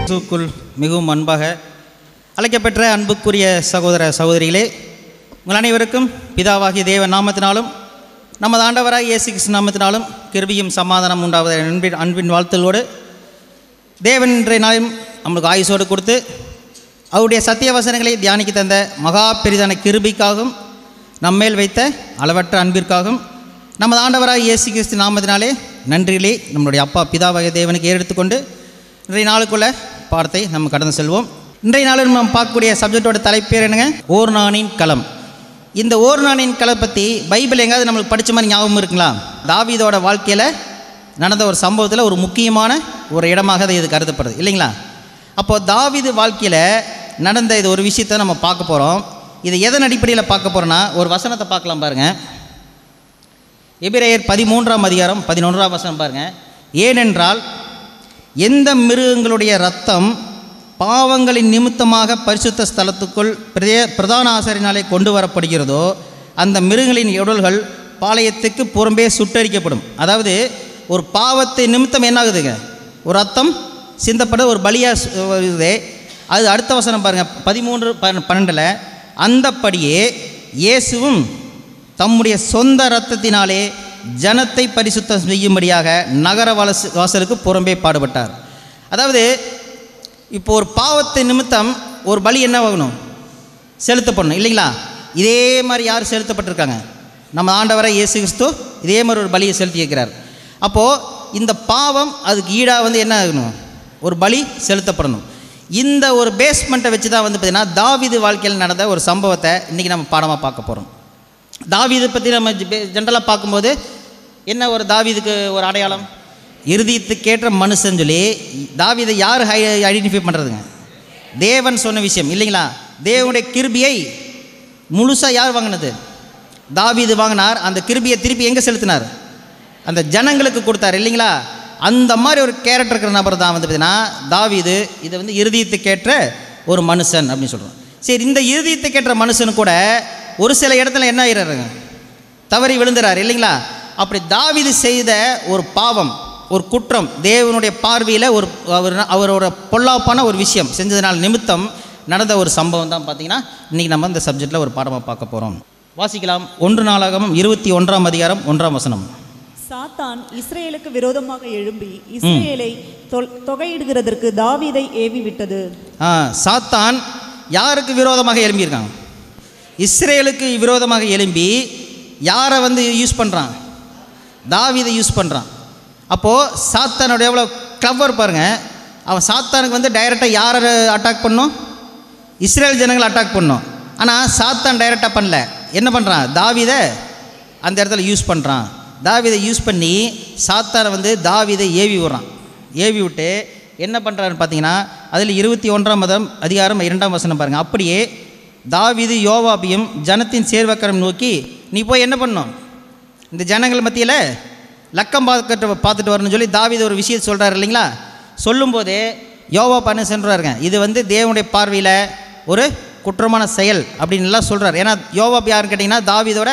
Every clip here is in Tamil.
இயேசுக்குள் மிகவும் அன்பாக அழைக்கப்பெற்ற அன்புக்குரிய சகோதர சகோதரிகளே உங்கள் அனைவருக்கும் பிதாவாகிய தேவ நாமத்தினாலும் நமது ஆண்டவராக இயேசு கிறிஸ்து நாமத்தினாலும் கிருபியும் சமாதானம் உண்டாவத அன்பின் அன்பின் வாழ்த்தலோடு தேவன் இன்றைய நாளும் நம்மளுக்கு ஆயுசோடு கொடுத்து அவருடைய சத்திய வசனங்களை தியானிக்க தந்த மகா பெரிதான கிருபிக்காகவும் நம்மேல் வைத்த அளவற்ற அன்பிற்காகவும் நமது ஆண்டவராக இயேசு கிறிஸ்து நாமத்தினாலே நன்றிகளே நம்மளுடைய அப்பா பிதாவாகிய தேவனுக்கு ஏறெடுத்துக்கொண்டு இன்றைய நாளுக்குள்ள பாடத்தை நம்ம கடந்து செல்வோம் இன்றைய நாளில் நம்ம பார்க்கக்கூடிய சப்ஜெக்டோட தலைப்பேர் என்னங்க ஓர் நாணின் களம் இந்த ஓர் நாணின் களம் பற்றி பைபிள் எங்காவது நம்மளுக்கு படித்த மாதிரி ஞாபகம் இருக்குங்களா தாவீதோட வாழ்க்கையில் நடந்த ஒரு சம்பவத்தில் ஒரு முக்கியமான ஒரு இடமாக அது இது கருதப்படுது இல்லைங்களா அப்போது தாவீது வாழ்க்கையில் நடந்த இது ஒரு விஷயத்தை நம்ம பார்க்க போகிறோம் இதை எதன் அடிப்படையில் பார்க்க போகிறோன்னா ஒரு வசனத்தை பார்க்கலாம் பாருங்கள் எபிரேயர் பதிமூன்றாம் அதிகாரம் பதினொன்றாம் வசனம் பாருங்கள் ஏனென்றால் எந்த மிருகங்களுடைய ரத்தம் பாவங்களின் நிமித்தமாக பரிசுத்த ஸ்தலத்துக்குள் பிரதே பிரதான ஆசாரினாலே கொண்டு வரப்படுகிறதோ அந்த மிருகங்களின் உடல்கள் பாளையத்துக்கு புறம்பே சுட்டரிக்கப்படும் அதாவது ஒரு பாவத்தை நிமித்தம் என்ன ஆகுதுங்க ஒரு ரத்தம் சிந்தப்பட ஒரு பலியாக வருது அது அடுத்த வசனம் பாருங்கள் பதிமூன்று பன்னெண்டில் அந்தப்படியே இயேசுவும் தம்முடைய சொந்த இரத்தத்தினாலே ஜனத்தை பரிசுத்தம் செய்யும்படியாக நகர வலசு வாசலுக்கு புறம்பே பாடுபட்டார் அதாவது இப்போ ஒரு பாவத்தை நிமித்தம் ஒரு பலி என்ன ஆகணும் செலுத்தப்படணும் இல்லைங்களா இதே மாதிரி யார் செலுத்தப்பட்டிருக்காங்க நம்ம ஆண்டவரை இயேசு கிறிஸ்து இதே மாதிரி ஒரு பலியை செலுத்தி இருக்கிறார் அப்போது இந்த பாவம் அதுக்கு ஈடாக வந்து என்ன ஆகணும் ஒரு பலி செலுத்தப்படணும் இந்த ஒரு பேஸ்மெண்ட்டை வச்சு தான் வந்து பார்த்திங்கன்னா தாவிது வாழ்க்கையில் நடந்த ஒரு சம்பவத்தை இன்றைக்கி நம்ம பாடமாக பார்க்க போகிறோம் தாவீதை பற்றி நம்ம ஜென்ரலாக பார்க்கும்போது என்ன ஒரு தாவீதுக்கு ஒரு அடையாளம் இறுதியத்துக்கேற்ற மனுஷன் சொல்லி தாவீதை யார் ஹை ஐடென்டிஃபை பண்ணுறதுங்க தேவன் சொன்ன விஷயம் இல்லைங்களா தேவனுடைய கிருபியை முழுசாக யார் வாங்கினது தாவீது வாங்கினார் அந்த கிருபியை திருப்பி எங்கே செலுத்தினார் அந்த ஜனங்களுக்கு கொடுத்தார் இல்லைங்களா அந்த மாதிரி ஒரு கேரக்டர் இருக்கிற நபர் தான் வந்து பார்த்தீங்கன்னா தாவீது இதை வந்து இறுதியத்துக்கேற்ற ஒரு மனுஷன் அப்படின்னு சொல்கிறோம் சரி இந்த இறுதியத்துக்கேற்ற மனுஷன் கூட ஒரு சில இடத்துல என்ன ஆகிறாருங்க தவறி விழுந்துறாரு இல்லைங்களா அப்படி தாவிது செய்த ஒரு பாவம் ஒரு குற்றம் தேவனுடைய பார்வையில் ஒரு அவர் அவரோட பொல்லாப்பான ஒரு விஷயம் செஞ்சதுனால் நிமித்தம் நடந்த ஒரு சம்பவம் தான் பார்த்தீங்கன்னா இன்றைக்கி நம்ம இந்த சப்ஜெக்டில் ஒரு பாடமாக பார்க்க போகிறோம் வாசிக்கலாம் ஒன்று நாளாகவும் இருபத்தி ஒன்றாம் அதிகாரம் ஒன்றாம் வசனம் சாத்தான் இஸ்ரேலுக்கு விரோதமாக எழும்பி இஸ்ரேலை தொல்- தொகையிடுகிறதற்கு தாவீதை ஏவி விட்டது ஆ சாத்தான் யாருக்கு விரோதமாக எழும்பியிருக்காங்க இஸ்ரேலுக்கு விரோதமாக எழும்பி யாரை வந்து யூஸ் பண்ணுறான் தாவீதை யூஸ் பண்ணுறான் அப்போது சாத்தானோட எவ்வளோ கிளவர் பாருங்கள் அவன் சாத்தானுக்கு வந்து டைரெக்டாக யாரை அட்டாக் பண்ணும் இஸ்ரேல் ஜனங்களை அட்டாக் பண்ணும் ஆனால் சாத்தான் டைரெக்டாக பண்ணல என்ன பண்ணுறான் தாவீதை அந்த இடத்துல யூஸ் பண்ணுறான் தாவீதை யூஸ் பண்ணி சாத்தானை வந்து தாவீதை ஏவி விடுறான் ஏவி விட்டு என்ன பண்ணுறாருன்னு பார்த்தீங்கன்னா அதில் இருபத்தி ஒன்றாம் மதம் அதிகாரம் இரண்டாம் வசனம் பாருங்கள் அப்படியே தாவீது யோவாபியும் ஜனத்தின் சேர்வக்கரம் நோக்கி நீ போய் என்ன பண்ணணும் இந்த ஜனங்கள் மத்தியில் லக்கம் பார்க்கட்டு பார்த்துட்டு வரணும்னு சொல்லி தாவீது ஒரு விஷயத்தை சொல்கிறார் இல்லைங்களா சொல்லும்போதே யோவா பண்ண சென்றாருங்க இது வந்து தேவனுடைய பார்வையில் ஒரு குற்றமான செயல் அப்படின்னு எல்லாம் சொல்கிறார் ஏன்னா யோவாப் யாருன்னு கேட்டிங்கன்னா தாவீதோட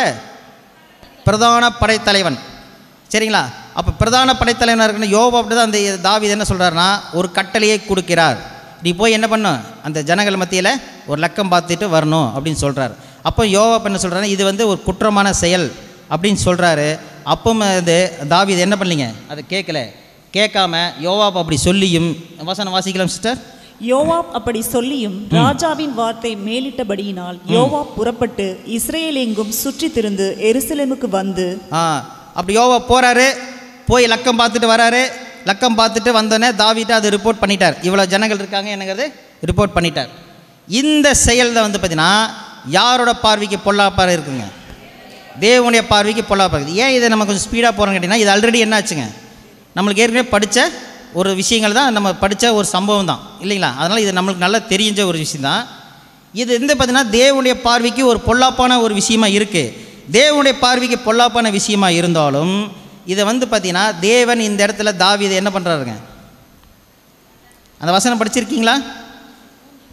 பிரதான படைத்தலைவன் சரிங்களா அப்போ பிரதான படைத்தலைவனாக இருக்கணும் யோவாப்ட்டு தான் அந்த தாவீது என்ன சொல்கிறாருன்னா ஒரு கட்டளையை கொடுக்கிறார் நீ போய் என்ன பண்ணும் அந்த ஜனங்கள் மத்தியில் ஒரு லக்கம் பார்த்துட்டு வரணும் அப்படின்னு சொல்கிறார் அப்போ யோவாப் என்ன சொல்கிறாரு இது வந்து ஒரு குற்றமான செயல் அப்படின்னு சொல்கிறாரு அப்போ அது தாவீது என்ன பண்ணலீங்க அதை கேட்கல கேட்காம யோவாப் அப்படி சொல்லியும் வசனம் வாசிக்கலாம் சிஸ்டர் யோவாப் அப்படி சொல்லியும் ராஜாவின் வார்த்தை மேலிட்டபடியினால் யோவாப் புறப்பட்டு இஸ்ரேல் எங்கும் சுற்றி திரிந்து எருசலேமுக்கு வந்து ஆ அப்படி யோவா போகிறாரு போய் லக்கம் பார்த்துட்டு வராரு லக்கம் பார்த்துட்டு வந்தோடனே தாவிட்டு அது ரிப்போர்ட் பண்ணிட்டார் இவ்வளோ ஜனங்கள் இருக்காங்க என்னங்கிறது ரிப்போர்ட் பண்ணிட்டார் இந்த செயல் தான் வந்து பார்த்தீங்கன்னா யாரோட பார்வைக்கு பொல்லாப்பாக இருக்குங்க தேவனுடைய பார்வைக்கு பொல்லாப்பாக இருக்குது ஏன் இதை நம்ம கொஞ்சம் ஸ்பீடாக போகிறோம் கேட்டிங்கன்னா இது ஆல்ரெடி என்ன ஆச்சுங்க நம்மளுக்கு ஏற்கனவே படித்த ஒரு விஷயங்கள் தான் நம்ம படித்த ஒரு சம்பவம் தான் இல்லைங்களா அதனால் இது நம்மளுக்கு நல்லா தெரிஞ்ச ஒரு விஷயம் தான் இது வந்து பார்த்திங்கன்னா தேவனுடைய பார்வைக்கு ஒரு பொல்லாப்பான ஒரு விஷயமா இருக்குது தேவனுடைய பார்வைக்கு பொல்லாப்பான விஷயமா இருந்தாலும் இதை வந்து பார்த்திங்கன்னா தேவன் இந்த இடத்துல தாவீதை என்ன பண்ணுறாருங்க அந்த வசனம் படிச்சிருக்கீங்களா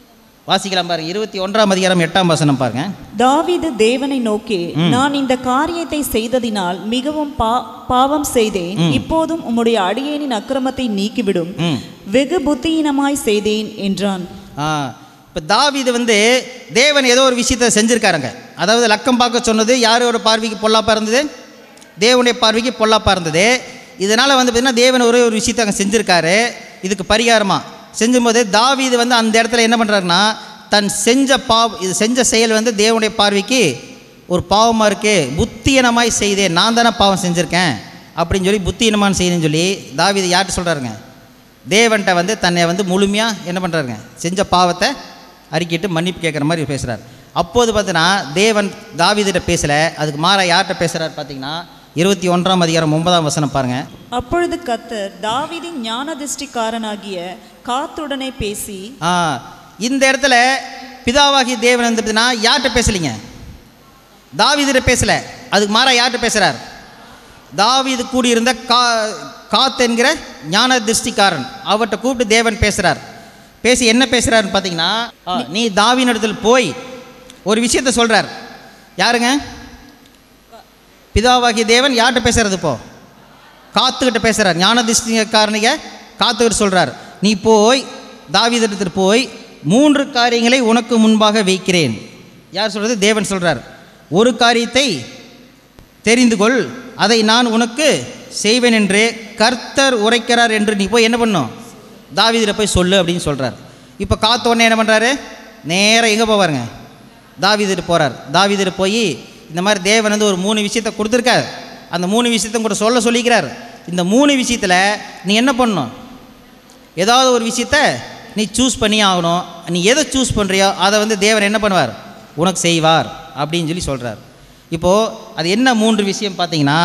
வாசிக்கலாம் பாருங்க இருபத்தி ஒன்றாம் அதிகாரம் எட்டாம் வசனம் பாருங்க தாவீது தேவனை நோக்கி நான் இந்த காரியத்தை செய்ததினால் மிகவும் பா பாவம் செய்தேன் இப்போதும் உம்முடைய அடியேனின் அக்கிரமத்தை நீக்கிவிடும் ம் வெகு புத்தியீனமாய் செய்தேன் என்றான் ஆ இப்போ தாவீது வந்து தேவன் ஏதோ ஒரு விஷயத்தை செஞ்சுருக்காருங்க அதாவது லக்கம் பார்க்க சொன்னது யாரோட பார்வைக்கு பொல்லாப்பா இருந்தது தேவனுடைய பார்வைக்கு பொல்லாப்பா இருந்தது இதனால் வந்து பார்த்திங்கன்னா தேவன் ஒரே ஒரு விஷயத்தை அங்கே செஞ்சுருக்காரு இதுக்கு பரிகாரமாக செஞ்சும்போது தாவீது வந்து அந்த இடத்துல என்ன பண்ணுறாருன்னா தன் செஞ்ச பாவ இது செஞ்ச செயல் வந்து தேவனுடைய பார்வைக்கு ஒரு பாவமாக இருக்குது புத்தியனமாய் செய்தேன் நான் தானே பாவம் செஞ்சுருக்கேன் அப்படின்னு சொல்லி புத்தியனமான செய்தேன்னு சொல்லி தாவீது யார்கிட்ட சொல்கிறாருங்க தேவன்கிட்ட வந்து தன்னை வந்து முழுமையாக என்ன பண்ணுறாருங்க செஞ்ச பாவத்தை அறிக்கிட்டு மன்னிப்பு கேட்குற மாதிரி பேசுகிறார் அப்போது பார்த்தீங்கன்னா தேவன் தாவீதிட்ட பேசலை அதுக்கு மாறா யார்கிட்ட பேசுகிறார் பார்த்தீங்கன்னா இருபத்தி ஒன்றாம் அதிகாரம் ஒன்பதாம் வசனம் பாருங்கள் அப்பொழுது கத்தர் தாவீதின் ஞான திருஷ்டிக்காரனாகிய காத்துடனே பேசி ஆ இந்த இடத்துல பிதாவாகி தேவன் வந்து பார்த்தீங்கன்னா யார்கிட்ட பேசலைங்க தாவீதிட்ட பேசலை அதுக்கு மாறா யார்கிட்ட பேசுகிறார் தாவீது கூடியிருந்த கா காத் என்கிற ஞான திருஷ்டிக்காரன் அவர்கிட்ட கூப்பிட்டு தேவன் பேசுகிறார் பேசி என்ன பேசுகிறாருன்னு பார்த்தீங்கன்னா ஆ, நீ தாவின் இடத்துல போய் ஒரு விஷயத்த சொல்கிறார் யாருங்க பிதாவாகிய தேவன் யார்கிட்ட பேசுறது இப்போ காத்துக்கிட்ட பேசுகிறார் ஞான திருஷ்டிக்காரனிக காத்துக்கிட்ட சொல்கிறார் நீ போய் தாவீதிடத்தில் போய் மூன்று காரியங்களை உனக்கு முன்பாக வைக்கிறேன் யார் சொல்கிறது தேவன் சொல்கிறார் ஒரு காரியத்தை தெரிந்து கொள் அதை நான் உனக்கு செய்வேன் என்று கர்த்தர் உரைக்கிறார் என்று நீ போய் என்ன பண்ணும் தாவீதில் போய் சொல்லு அப்படின்னு சொல்கிறார் இப்போ காத்த உடனே என்ன பண்ணுறாரு நேராக எங்கே போவாருங்க தாவீதிட்டு போகிறார் தாவீதிட்டு போய் இந்த மாதிரி தேவன் வந்து ஒரு மூணு விஷயத்தை கொடுத்துருக்கார் அந்த மூணு விஷயத்தையும் கூட சொல்ல சொல்லிக்கிறார் இந்த மூணு விஷயத்தில் நீ என்ன பண்ணணும் ஏதாவது ஒரு விஷயத்த நீ சூஸ் பண்ணி ஆகணும் நீ எதை சூஸ் பண்ணுறியோ அதை வந்து தேவன் என்ன பண்ணுவார் உனக்கு செய்வார் அப்படின்னு சொல்லி சொல்கிறார் இப்போது அது என்ன மூன்று விஷயம் பார்த்தீங்கன்னா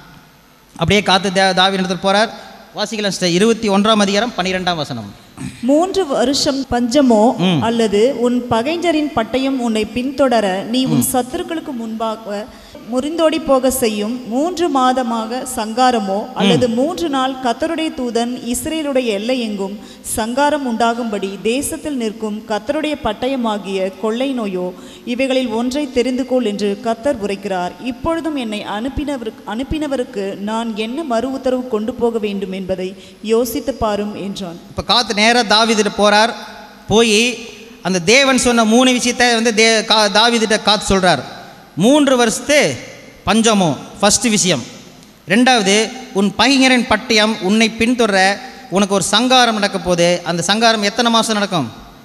அப்படியே காத்து தே தாவினத்தில் போகிறார் வாசிக்கலாம் sister. இருபத்தி ஒன்றாம் அதிகாரம் பன்னிரெண்டாம் வசனம் மூன்று வருஷம் பஞ்சமோ அல்லது உன் பகைஞரின் பட்டயம் உன்னை பின்தொடர நீ உன் சத்துருக்களுக்கு முன்பாக முறிந்தோடி போக செய்யும் மூன்று மாதமாக சங்காரமோ அல்லது மூன்று நாள் கத்தருடைய தூதன் இஸ்ரேலுடைய எல்லை எங்கும் சங்காரம் உண்டாகும்படி தேசத்தில் நிற்கும் கத்தருடைய பட்டயமாகிய கொள்ளை நோயோ இவைகளில் ஒன்றை தெரிந்து கொள் என்று கத்தர் உரைக்கிறார் இப்பொழுதும் என்னை அனுப்பினவருக்கு அனுப்பினவருக்கு நான் என்ன மறு உத்தரவு கொண்டு போக வேண்டும் என்பதை யோசித்து பாரும் என்றான் இப்போ காத்து நேராக தாவிதிட்ட போகிறார் போய் அந்த தேவன் சொன்ன மூணு விஷயத்தை வந்து தே கா தாவிதிட்ட காத்து சொல்கிறார் மூன்று வருஷத்து பஞ்சமோ ஃபஸ்ட்டு விஷயம் ரெண்டாவது உன் பகைஞரின் பட்டயம் உன்னை பின்தொடர உனக்கு ஒரு சங்காரம் நடக்க போகுது அந்த சங்காரம் எத்தனை மாதம் நடக்கும்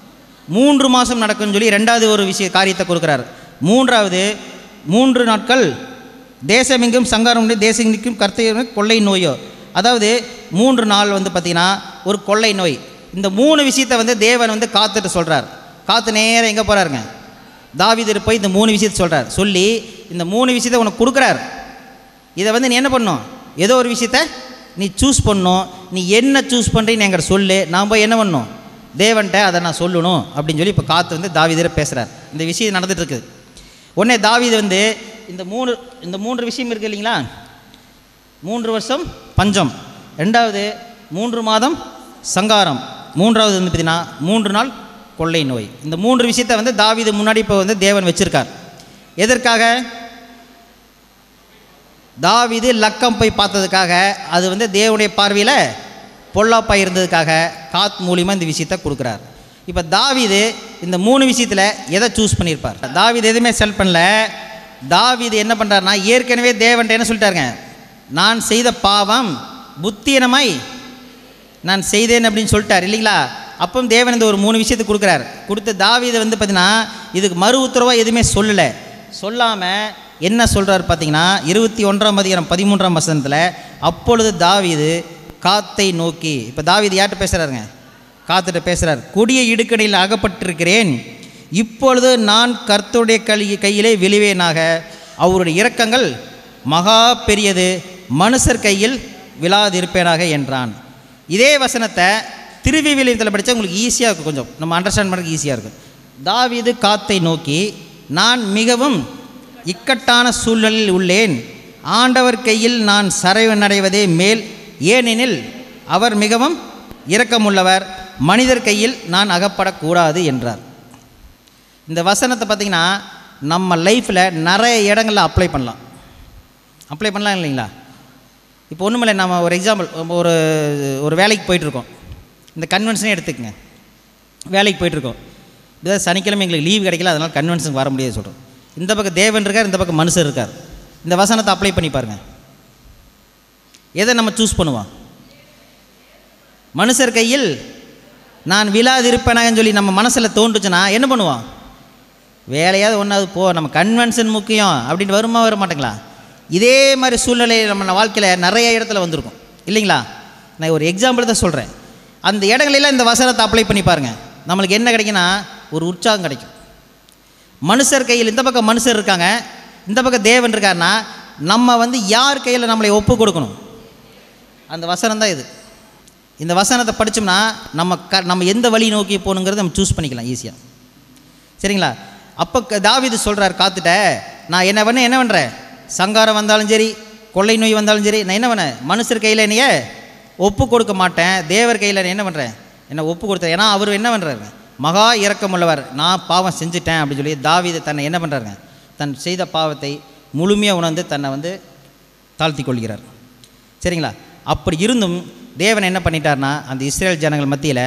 மூன்று மாதம் நடக்கும்னு சொல்லி ரெண்டாவது ஒரு விஷய காரியத்தை கொடுக்குறார் மூன்றாவது மூன்று நாட்கள் தேசமெங்கும் சங்காரம் உண்டு தேசமெங்கும் கர்த்தையும் கொள்ளை நோயோ அதாவது மூன்று நாள் வந்து பார்த்திங்கன்னா ஒரு கொள்ளை நோய் இந்த மூணு விஷயத்தை வந்து தேவன் வந்து காத்துட்டு சொல்கிறார் காத்து நேரம் எங்கே போகிறாருங்க தாவீது போய் இந்த மூணு விஷயத்தை சொல்கிறார் சொல்லி இந்த மூணு விஷயத்தை உனக்கு கொடுக்குறார் இதை வந்து நீ என்ன பண்ணணும் ஏதோ ஒரு விஷயத்த நீ சூஸ் பண்ணணும் நீ என்ன சூஸ் பண்ணுறீன்னு என்கிட்ட சொல்லு நான் போய் என்ன பண்ணணும் தேவன்கிட்ட அதை நான் சொல்லணும் அப்படின்னு சொல்லி இப்போ காத்து வந்து தாவீதில் பேசுகிறார் இந்த விஷயம் நடந்துட்டு இருக்குது உடனே தாவீது வந்து இந்த மூணு இந்த மூன்று விஷயம் இருக்குது இல்லைங்களா மூன்று வருஷம் பஞ்சம் ரெண்டாவது மூன்று மாதம் சங்காரம் மூன்றாவது வந்து பார்த்தீங்கன்னா மூன்று நாள் கொள்ளை நோய் இந்த மூன்று விஷயத்தை வந்து தாவீது முன்னாடி இப்போ வந்து தேவன் வச்சுருக்கார் எதற்காக தாவீது லக்கம் போய் பார்த்ததுக்காக அது வந்து தேவனுடைய பார்வையில் பொல்லாப்பாக இருந்ததுக்காக காத் மூலியமாக இந்த விஷயத்தை கொடுக்குறார் இப்போ தாவீது இந்த மூணு விஷயத்தில் எதை சூஸ் பண்ணியிருப்பார் தாவீது எதுவுமே செல் பண்ணல தாவீது என்ன பண்ணுறாருனா ஏற்கனவே தேவன்ட்ட என்ன சொல்லிட்டாருங்க நான் செய்த பாவம் புத்தியனமாய் நான் செய்தேன் அப்படின்னு சொல்லிட்டார் இல்லைங்களா அப்போ தேவன் இந்த ஒரு மூணு விஷயத்தை கொடுக்குறார் கொடுத்து தாவீதை வந்து பார்த்தீங்கன்னா இதுக்கு மறு உத்தரவாக எதுவுமே சொல்லலை சொல்லாமல் என்ன சொல்கிறார் பார்த்தீங்கன்னா இருபத்தி ஒன்றாம் அதிகாரம் பதிமூன்றாம் வசனத்தில் அப்பொழுது தாவீது காத்தை நோக்கி இப்போ தாவீது யார்கிட்ட பேசுகிறாருங்க காத்துட்ட பேசுகிறார் கொடிய இடுக்கணியில் அகப்பட்டிருக்கிறேன் இப்பொழுது நான் கர்த்தருடைய கை கையிலே விழுவேனாக அவருடைய இரக்கங்கள் மகா பெரியது மனுஷர் கையில் விழாதிருப்பேனாக என்றான் இதே வசனத்தை திருவிவிலியத்தில் படித்தா உங்களுக்கு ஈஸியாக இருக்கும் கொஞ்சம் நம்ம அண்டர்ஸ்டாண்ட் பண்ணுறதுக்கு ஈஸியாக இருக்கும் தாவீது காத்தை நோக்கி நான் மிகவும் இக்கட்டான சூழ்நிலையில் உள்ளேன் ஆண்டவர் கையில் நான் சரைவனடைவதே மேல் ஏனெனில் அவர் மிகவும் இரக்கமுள்ளவர் மனிதர் கையில் நான் அகப்படக்கூடாது என்றார் இந்த வசனத்தை பார்த்திங்கன்னா நம்ம லைஃப்பில் நிறைய இடங்களில் அப்ளை பண்ணலாம் அப்ளை பண்ணலாம் இல்லைங்களா இப்போ ஒன்றுமில்ல நம்ம ஒரு எக்ஸாம்பிள் ஒரு ஒரு வேலைக்கு போயிட்டுருக்கோம் இந்த கன்வென்ஷனே எடுத்துக்கங்க வேலைக்கு போயிட்டுருக்கோம் இதான் சனிக்கிழமை எங்களுக்கு லீவ் கிடைக்கல அதனால் கன்வென்ஷனுக்கு வர முடியாது சொல்கிறோம் இந்த பக்கம் தேவன் இருக்கார் இந்த பக்கம் மனுஷர் இருக்கார் இந்த வசனத்தை அப்ளை பண்ணி பாருங்கள் எதை நம்ம சூஸ் பண்ணுவோம் மனுஷர் கையில் நான் விழாதிருப்பேனாகன்னு சொல்லி நம்ம மனசில் தோன்றுச்சுன்னா என்ன பண்ணுவோம் வேலையாவது ஒன்றாவது போ நம்ம கன்வென்ஷன் முக்கியம் அப்படின்னு வருமா வர மாட்டேங்களா இதே மாதிரி சூழ்நிலை நம்ம வாழ்க்கையில் நிறைய இடத்துல வந்திருக்கும் இல்லைங்களா நான் ஒரு எக்ஸாம்பிள் தான் சொல்கிறேன் அந்த இடங்களெல்லாம் இந்த வசனத்தை அப்ளை பண்ணி பாருங்கள் நம்மளுக்கு என்ன கிடைக்குன்னா ஒரு உற்சாகம் கிடைக்கும் மனுஷர் கையில் இந்த பக்கம் மனுஷர் இருக்காங்க இந்த பக்கம் தேவன் இருக்காருன்னா நம்ம வந்து யார் கையில் நம்மளை ஒப்பு கொடுக்கணும் அந்த வசனம் தான் இது இந்த வசனத்தை படித்தோம்னா நம்ம க நம்ம எந்த வழி நோக்கி போகணுங்கிறத நம்ம சூஸ் பண்ணிக்கலாம் ஈஸியாக சரிங்களா அப்போ க- தாவீது சொல்கிறார் காத்துட்ட நான் என்ன பண்ண என்ன பண்ணுறேன் சங்காரம் வந்தாலும் சரி கொள்ளை நோய் வந்தாலும் சரி நான் என்ன பண்ணேன் மனுஷர் கையில் என்னைய ஒப்பு கொடுக்க மாட்டேன் தேவர் கையில் நான் என்ன பண்ணுறேன் என்ன ஒப்பு கொடுத்தேன் ஏன்னா அவர் என்ன பண்ணுறாரு மகா இரக்கமுள்ளவர் நான் பாவம் செஞ்சுட்டேன் அப்படின்னு சொல்லி தாவீது தன்னை என்ன பண்ணுறாருங்க தன் செய்த பாவத்தை முழுமையாக உணர்ந்து தன்னை வந்து தாழ்த்தி கொள்கிறார் சரிங்களா அப்படி இருந்தும் தேவன் என்ன பண்ணிட்டார்னா அந்த இஸ்ரேல் ஜனங்கள் மத்தியில்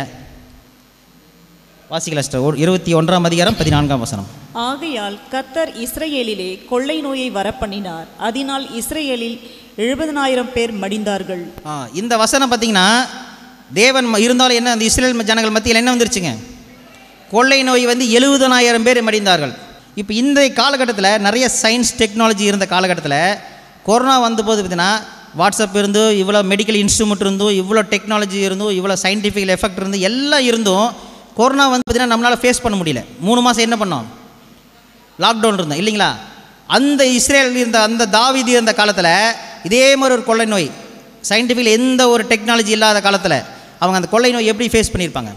வாசிக்கல sister. ஒரு இருபத்தி ஒன்றாம் அதிகாரம் பதினான்காம் வசனம் ஆகையால் கத்தர் இஸ்ரவேலிலே கொள்ளை நோயை வரப்பண்ணினார் அதனால் இஸ்ரவேலில் எழுபதனாயிரம் பேர் மடிந்தார்கள் ஆ, இந்த வசனம் பார்த்தீங்கன்னா தேவன் ம- இருந்தாலும் என்ன அந்த இஸ்ரேல் ஜனங்கள் மத்தியில் என்ன வந்துருச்சுங்க கொள்ளை நோய் வந்து எழுபதனாயிரம் பேர் மடிந்தார்கள் இப்போ இந்த காலகட்டத்தில் நிறைய சயின்ஸ் டெக்னாலஜி இருந்த காலகட்டத்தில் கொரோனா வந்தபோது பார்த்தீங்கன்னா வாட்ஸ்அப் இருந்தும் இவ்வளோ மெடிக்கல் இன்ஸ்ட்ருமெண்ட் இருந்தும் இவ்வளோ டெக்னாலஜி இருந்தும் இவ்வளோ சயின்டிஃபிக் எஃபெக்ட் இருந்தும் எல்லாம் இருந்தும் கொரோனா வந்து பார்த்தீங்கன்னா நம்மளால் ஃபேஸ் பண்ண முடியல மூணு மாதம் என்ன பண்ணோம் லாக்டவுன் இருந்தோம் இல்லைங்களா அந்த இஸ்ரேல் இருந்த அந்த தாவீது இருந்த காலத்தில் இதே மாதிரி ஒரு கொள்ளை நோய் சயின்டிஃபிக்கில் எந்த ஒரு டெக்னாலஜி இல்லாத காலத்தில் அவங்க அந்த கொள்ளை நோய் எப்படி ஃபேஸ் பண்ணியிருப்பாங்க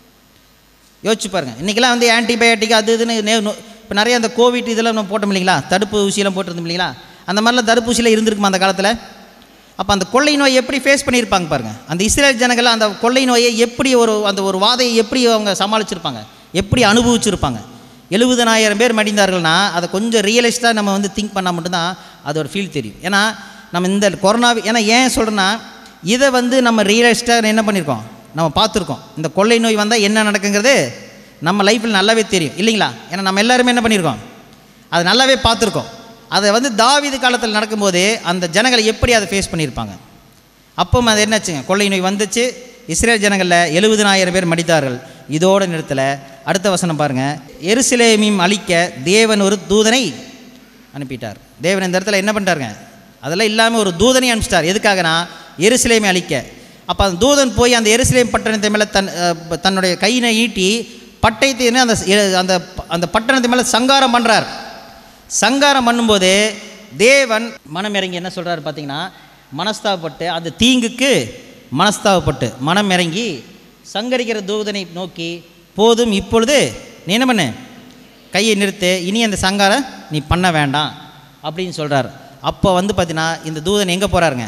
யோசிச்சு பாருங்கள் இன்றைக்கெல்லாம் வந்து ஆன்டிபயோட்டிக் அது இதுன்னு இப்போ நிறைய அந்த கோவிட் இதெல்லாம் நம்ம போட்டோம் இல்லைங்களா தடுப்பு ஊசியெல்லாம் போட்டிருந்தோம் இல்லைங்களா அந்த மாதிரிலாம் தடுப்பூசியில் இருந்திருக்குமா அந்த காலத்தில் அப்போ அந்த கொள்ளை நோய் எப்படி ஃபேஸ் பண்ணியிருப்பாங்க பாருங்கள் அந்த இஸ்ரேல் ஜனங்கள் அந்த கொள்ளை நோயை எப்படி ஒரு அந்த ஒரு வாதையை எப்படி அவங்க சமாளிச்சிருப்பாங்க எப்படி அனுபவிச்சிருப்பாங்க எழுபதனாயிரம் பேர் மடிந்தார்கள்னா அதை கொஞ்சம் ரியலிஸ்ட்டாக நம்ம வந்து திங்க் பண்ணால் மட்டும்தான் அதோட ஃபீல் தெரியும் ஏன்னா நம்ம இந்த கொரோனா ஏன்னா ஏன் சொல்கிறேன்னா இதை வந்து நம்ம ரியலிஸ்ட்டாக என்ன பண்ணியிருக்கோம் நம்ம பார்த்துருக்கோம் இந்த கொள்ளை நோய் வந்தால் என்ன நடக்குங்கிறது நம்ம லைஃப்பில் நல்லாவே தெரியும் இல்லைங்களா ஏன்னா நம்ம எல்லாருமே என்ன பண்ணியிருக்கோம் அது நல்லாவே பார்த்துருக்கோம் அதை வந்து தாவீது காலத்தில் நடக்கும்போது அந்த ஜனங்களை எப்படி அதை ஃபேஸ் பண்ணியிருப்பாங்க அப்போ அது என்னாச்சுங்க கொள்ளை நோய் வந்துச்சு இஸ்ரேல் ஜனங்களில் எழுபதனாயிரம் பேர் மடித்தார்கள் இதோட நிறுத்தலை அடுத்த வசனம் பாருங்கள் எருசலேமையும் அழிக்க தேவன் ஒரு தூதனை அனுப்பிட்டார் தேவன் இந்த இடத்துல என்ன பண்ணிட்டாருங்க அதெல்லாம் இல்லாமல் ஒரு தூதனை அனுப்பிச்சிட்டார் எதுக்காகனா எருசலேமை அழிக்க அப்போ அந்த தூதன் போய் அந்த எருசலேம் பட்டணத்தை மேலே தன் அஹ், தன்னுடைய கையினை ஈட்டி பட்டயத்தை அந்த அந்த அந்த பட்டணத்து மேலே சங்காரம் பண்ணுறார் சங்காரம் பண்ணும்போது தேவன் மனம் இறங்கி என்ன சொல்கிறாரு பார்த்தீங்கன்னா மனஸ்தாபப்பட்டு அந்த தீங்குக்கு மனஸ்தாபப்பட்டு மனம் இறங்கி சங்கரிக்கிற தூதனை நோக்கி போதும் இப்பொழுது நீ என்ன பண்ணு கையை நிறுத்து இனி அந்த சங்காரம் நீ பண்ண வேண்டாம் அப்படின்னு சொல்கிறார் அப்போ வந்து பார்த்தீங்கன்னா இந்த தூதன் எங்கே போகிறாருங்க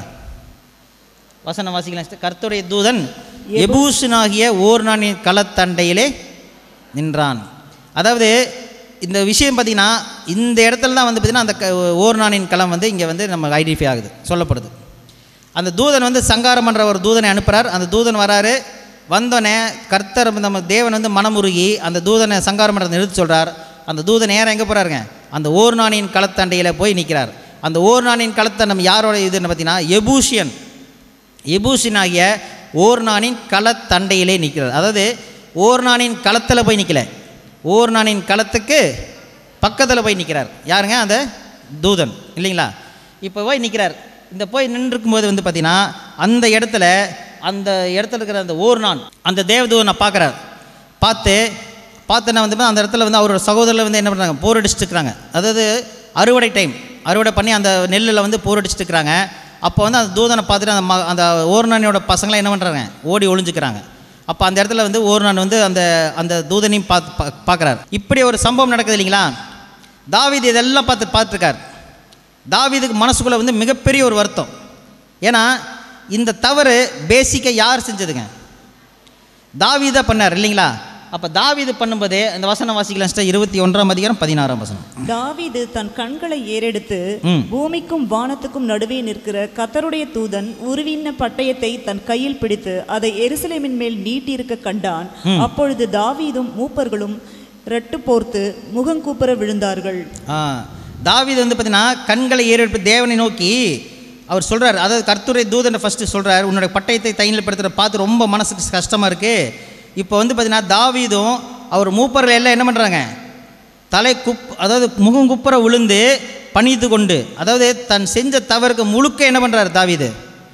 வசனம் வாசிக்கலாம் sister. கர்த்தருடைய தூதன் எபூசனாகிய ஓர்நானின் களத்தண்டையிலே நின்றான் அதாவது இந்த விஷயம் பார்த்தீங்கன்னா இந்த இடத்துல தான் வந்து பார்த்தீங்கன்னா அந்த க ஓர்நானின் களம் வந்து இங்கே வந்து நம்ம ஐடென்டிஃபை ஆகுது சொல்லப்படுது அந்த தூதன் வந்து சங்காரம் பண்ணுற ஒரு தூதனை அனுப்புகிறார் அந்த தூதன் வராரு வந்தோடனே கர்த்தர் நம்ம தேவன் வந்து மனமுருகி அந்த தூதனை சங்காரம் பண்ணுறதை நிறுத்தி சொல்கிறார் அந்த தூதன் நேரம் எங்கே போகிறாருங்க அந்த ஓர்நானின் களத்தண்டையில் போய் நிற்கிறார் அந்த ஓர்நானின் களத்தை நம்ம யாரோட இதுன்னு பார்த்தீங்கன்னா எபூஷியன் எபூசினாகிய ஓர்நானின் களத்தண்டையிலே நிற்கிறார் அதாவது ஓர்நானின் களத்தில் போய் நிற்கல ஓர்நானின் களத்துக்கு பக்கத்தில் போய் நிற்கிறார் யாருங்க அந்த தூதன் இல்லைங்களா இப்போ போய் நிற்கிறார் இந்த போய் நின்றுருக்கும்போது வந்து பார்த்தீங்கன்னா அந்த இடத்துல அந்த இடத்துல இருக்கிற அந்த ஓர்நான் அந்த தேவதூதனை பார்க்குறார் பார்த்து பார்த்தோன்னா வந்து அந்த இடத்துல வந்து அவரோட சகோதரர் வந்து என்ன பண்ணுறாங்க போர் அடிச்சுட்டு இருக்கிறாங்க அதாவது அறுவடை டைம் அறுவடை பண்ணி அந்த நெல்லில் வந்து போர் அடிச்சுட்டு இருக்கிறாங்க அப்போ வந்து அந்த தூதனை பார்த்துட்டு அந்த ம அந்த ஓர்நானியோட பசங்களாம் என்ன பண்ணுறாங்க ஓடி ஒளிஞ்சுக்கிறாங்க அப்போ அந்த இடத்துல வந்து ஓர்நான் வந்து அந்த அந்த தூதனையும் பார்த்து பா பார்க்குறாரு இப்படி ஒரு சம்பவம் நடக்குது இல்லைங்களா தாவீது இதெல்லாம் பார்த்து பார்த்துருக்கார் தாவீதுக்கு மனசுக்குள்ளே வந்து மிகப்பெரிய ஒரு வருத்தம் ஏன்னா இந்த தவறு பேசிக்காக யார் செஞ்சதுங்க தாவீதா பண்ணார் இல்லைங்களா அப்போ தாவீது பண்ணும்போதே அந்த வசனம் வாசிக்கலாம் sister, இருபத்தி ஒன்றாம் அதிகாரம் பதினாறாம் வசனம் தாவீது தன் கண்களை ஏறெடுத்து ம். பூமிக்கும் வானத்துக்கும் நடுவே நிற்கிற கத்தருடைய தூதன் உருவின பட்டயத்தை தன் கையில் பிடித்து அதை எருசலேமின் மேல் நீட்டியிருக்க கண்டான் அப்பொழுது தாவீதும் மூப்பர்களும் ரெட்டு போர்த்து முகங்கூப்புற விழுந்தார்கள் ஆ தாவீது வந்து பார்த்தீங்கன்னா கண்களை ஏறெடுப்பு தேவனை நோக்கி அவர் சொல்கிறார் அதாவது கர்த்தருடைய தூதனை ஃபஸ்ட்டு சொல்கிறார் உன்னோட பட்டயத்தை தைனில் படுத்துகிற பார்த்து ரொம்ப மனசுக்கு கஷ்டமாக இருக்குது இப்போ வந்து பார்த்தீங்கன்னா தாவீதும் அவர் மூப்பர்கள் எல்லாம் என்ன பண்ணுறாங்க தலை குப் அதாவது முகம் குப்புற விழுந்து பணித்து கொண்டு அதாவது தன் செஞ்ச தவறுக்கு முழுக்க என்ன பண்ணுறாரு தாவீது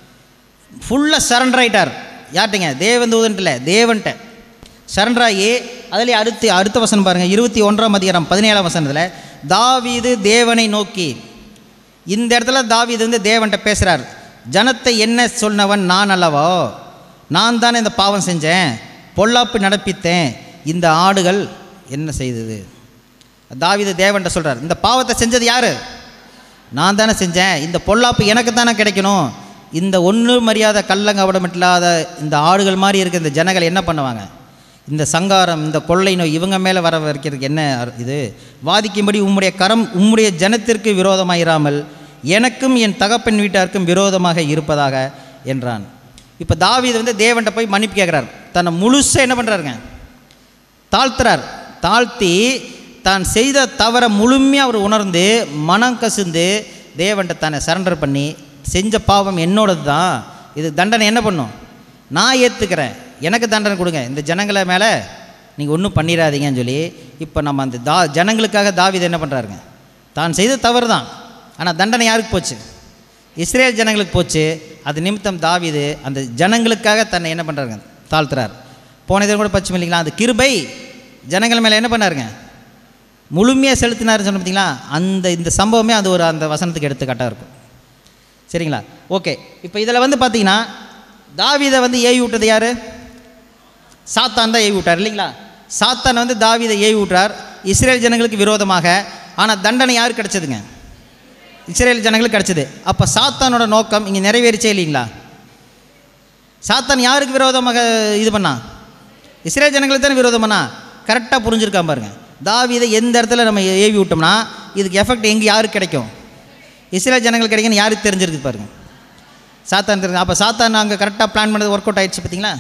ஃபுல்லாக சரண்டர் ஆயிட்டார் யார்ட்டுங்க தேவன் தூதன்ட்டில் தேவன்ட்ட சரண்டர் ஆகி அதிலே அடுத்து அடுத்த வசனம் பாருங்கள் இருபத்தி ஒன்றாம் அதிகாரம் பதினேழாம் வசனத்தில் தாவீது தேவனை நோக்கி இந்த இடத்துல தாவீது வந்து தேவன்ட்ட பேசுகிறார் ஜனத்தை என்ன சொன்னவன் நான் அல்லவோ நான் தானே இந்த பாவம் செஞ்சேன் பொல்லாப்பு நடப்பித்தேன் இந்த ஆடுகள் என்ன செய்தது தாவீது தேவன்ட்ட சொல்கிறார் இந்த பாவத்தை செஞ்சது யார் நான் தானே செஞ்சேன் இந்த பொல்லாப்பு எனக்கு தானே கிடைக்கணும் இந்த ஒன்று மரியாதை கள்ளங்கவடம் இல்லாத இந்த ஆடுகள் மாதிரி இருக்க இந்த ஜனங்கள் என்ன பண்ணுவாங்க இந்த சங்காரம் இந்த கொள்ளை நோய் இவங்க மேலே வர வைக்கிறதுக்கு என்ன அர்- இது வாதிக்கும்படி உம்முடைய கரம் உம்முடைய ஜனத்திற்கு விரோதமாக இராமல் எனக்கும் என் தகப்பன் வீட்டாருக்கும் விரோதமாக இருப்பதாக என்றான் இப்போ தாவீது வந்து தேவன்ட்ட போய் மன்னிப்பு கேட்குறார் தன்னை முழுசாக என்ன பண்ணுறாருங்க தாழ்த்துறார் தாழ்த்தி தான் செய்த தவறை முழுமையாக அவர் உணர்ந்து மனம் கசிந்து தேவன்ட்ட தன்னை சரண்டர் பண்ணி செஞ்ச பாவம் என்னோடது தான் இது தண்டனை என்ன பண்ணும் நான் ஏற்றுக்கிறேன் எனக்கு தண்டனை கொடுங்க இந்த ஜனங்களை மேலே நீங்கள் ஒன்றும் பண்ணிடாதீங்கன்னு சொல்லி இப்போ நம்ம அந்த தா ஜனங்களுக்காக தாவீது என்ன பண்ணுறாருங்க தான் செய்த தவறு தான் ஆனால் தண்டனை யாருக்கு போச்சு இஸ்ரேல் ஜனங்களுக்கு போச்சு அது நிமித்தம் தாவீது அந்த ஜனங்களுக்காக தன்னை என்ன பண்ணுறாருங்க தாழ்த்துறார் போன இதில் கூட பச்சை இல்லைங்களா அந்த கிருபை ஜனங்கள் மேலே என்ன பண்ணாருங்க முழுமையாக செலுத்தினாருன்னு சொன்ன பார்த்தீங்களா அந்த இந்த சம்பவமே அது ஒரு அந்த வசனத்துக்கு எடுத்துக்காட்டாக இருக்கும் சரிங்களா ஓகே இப்போ இதில் வந்து பார்த்தீங்கன்னா தாவீதை வந்து ஏவி விட்டது யார் சாத்தான் தான் ஏவி விட்டார் இல்லைங்களா சாத்தான் வந்து தாவீதை ஏவி விட்டார் இஸ்ரேல் ஜனங்களுக்கு விரோதமாக ஆனால் தண்டனை யாருக்கு கிடைச்சதுங்க இஸ்ரேல் ஜனங்களுக்கு கிடைச்சது அப்போ சாத்தானோட நோக்கம் இங்கே நிறைவேறிச்சே இல்லைங்களா சாத்தான் யாருக்கு விரோதமாக இது பண்ணா இஸ்ரேல் ஜனங்களுக்கு தானே விரோதம் பண்ணா கரெக்டாக புரிஞ்சிருக்காம பாருங்க தாவீதை எந்த இடத்துல நம்ம ஏவி விட்டோம்னா இதுக்கு எஃபெக்ட் எங்கே யாருக்கு கிடைக்கும் இஸ்ரேல் ஜனங்களுக்கு கிடைக்குன்னு யாருக்கு தெரிஞ்சிருக்கு பாருங்க சாத்தான் தெரிஞ்சு அப்போ சாத்தான் அங்கே கரெக்டாக பிளான் பண்ணது ஒர்க் அவுட் ஆயிடுச்சு பார்த்தீங்களா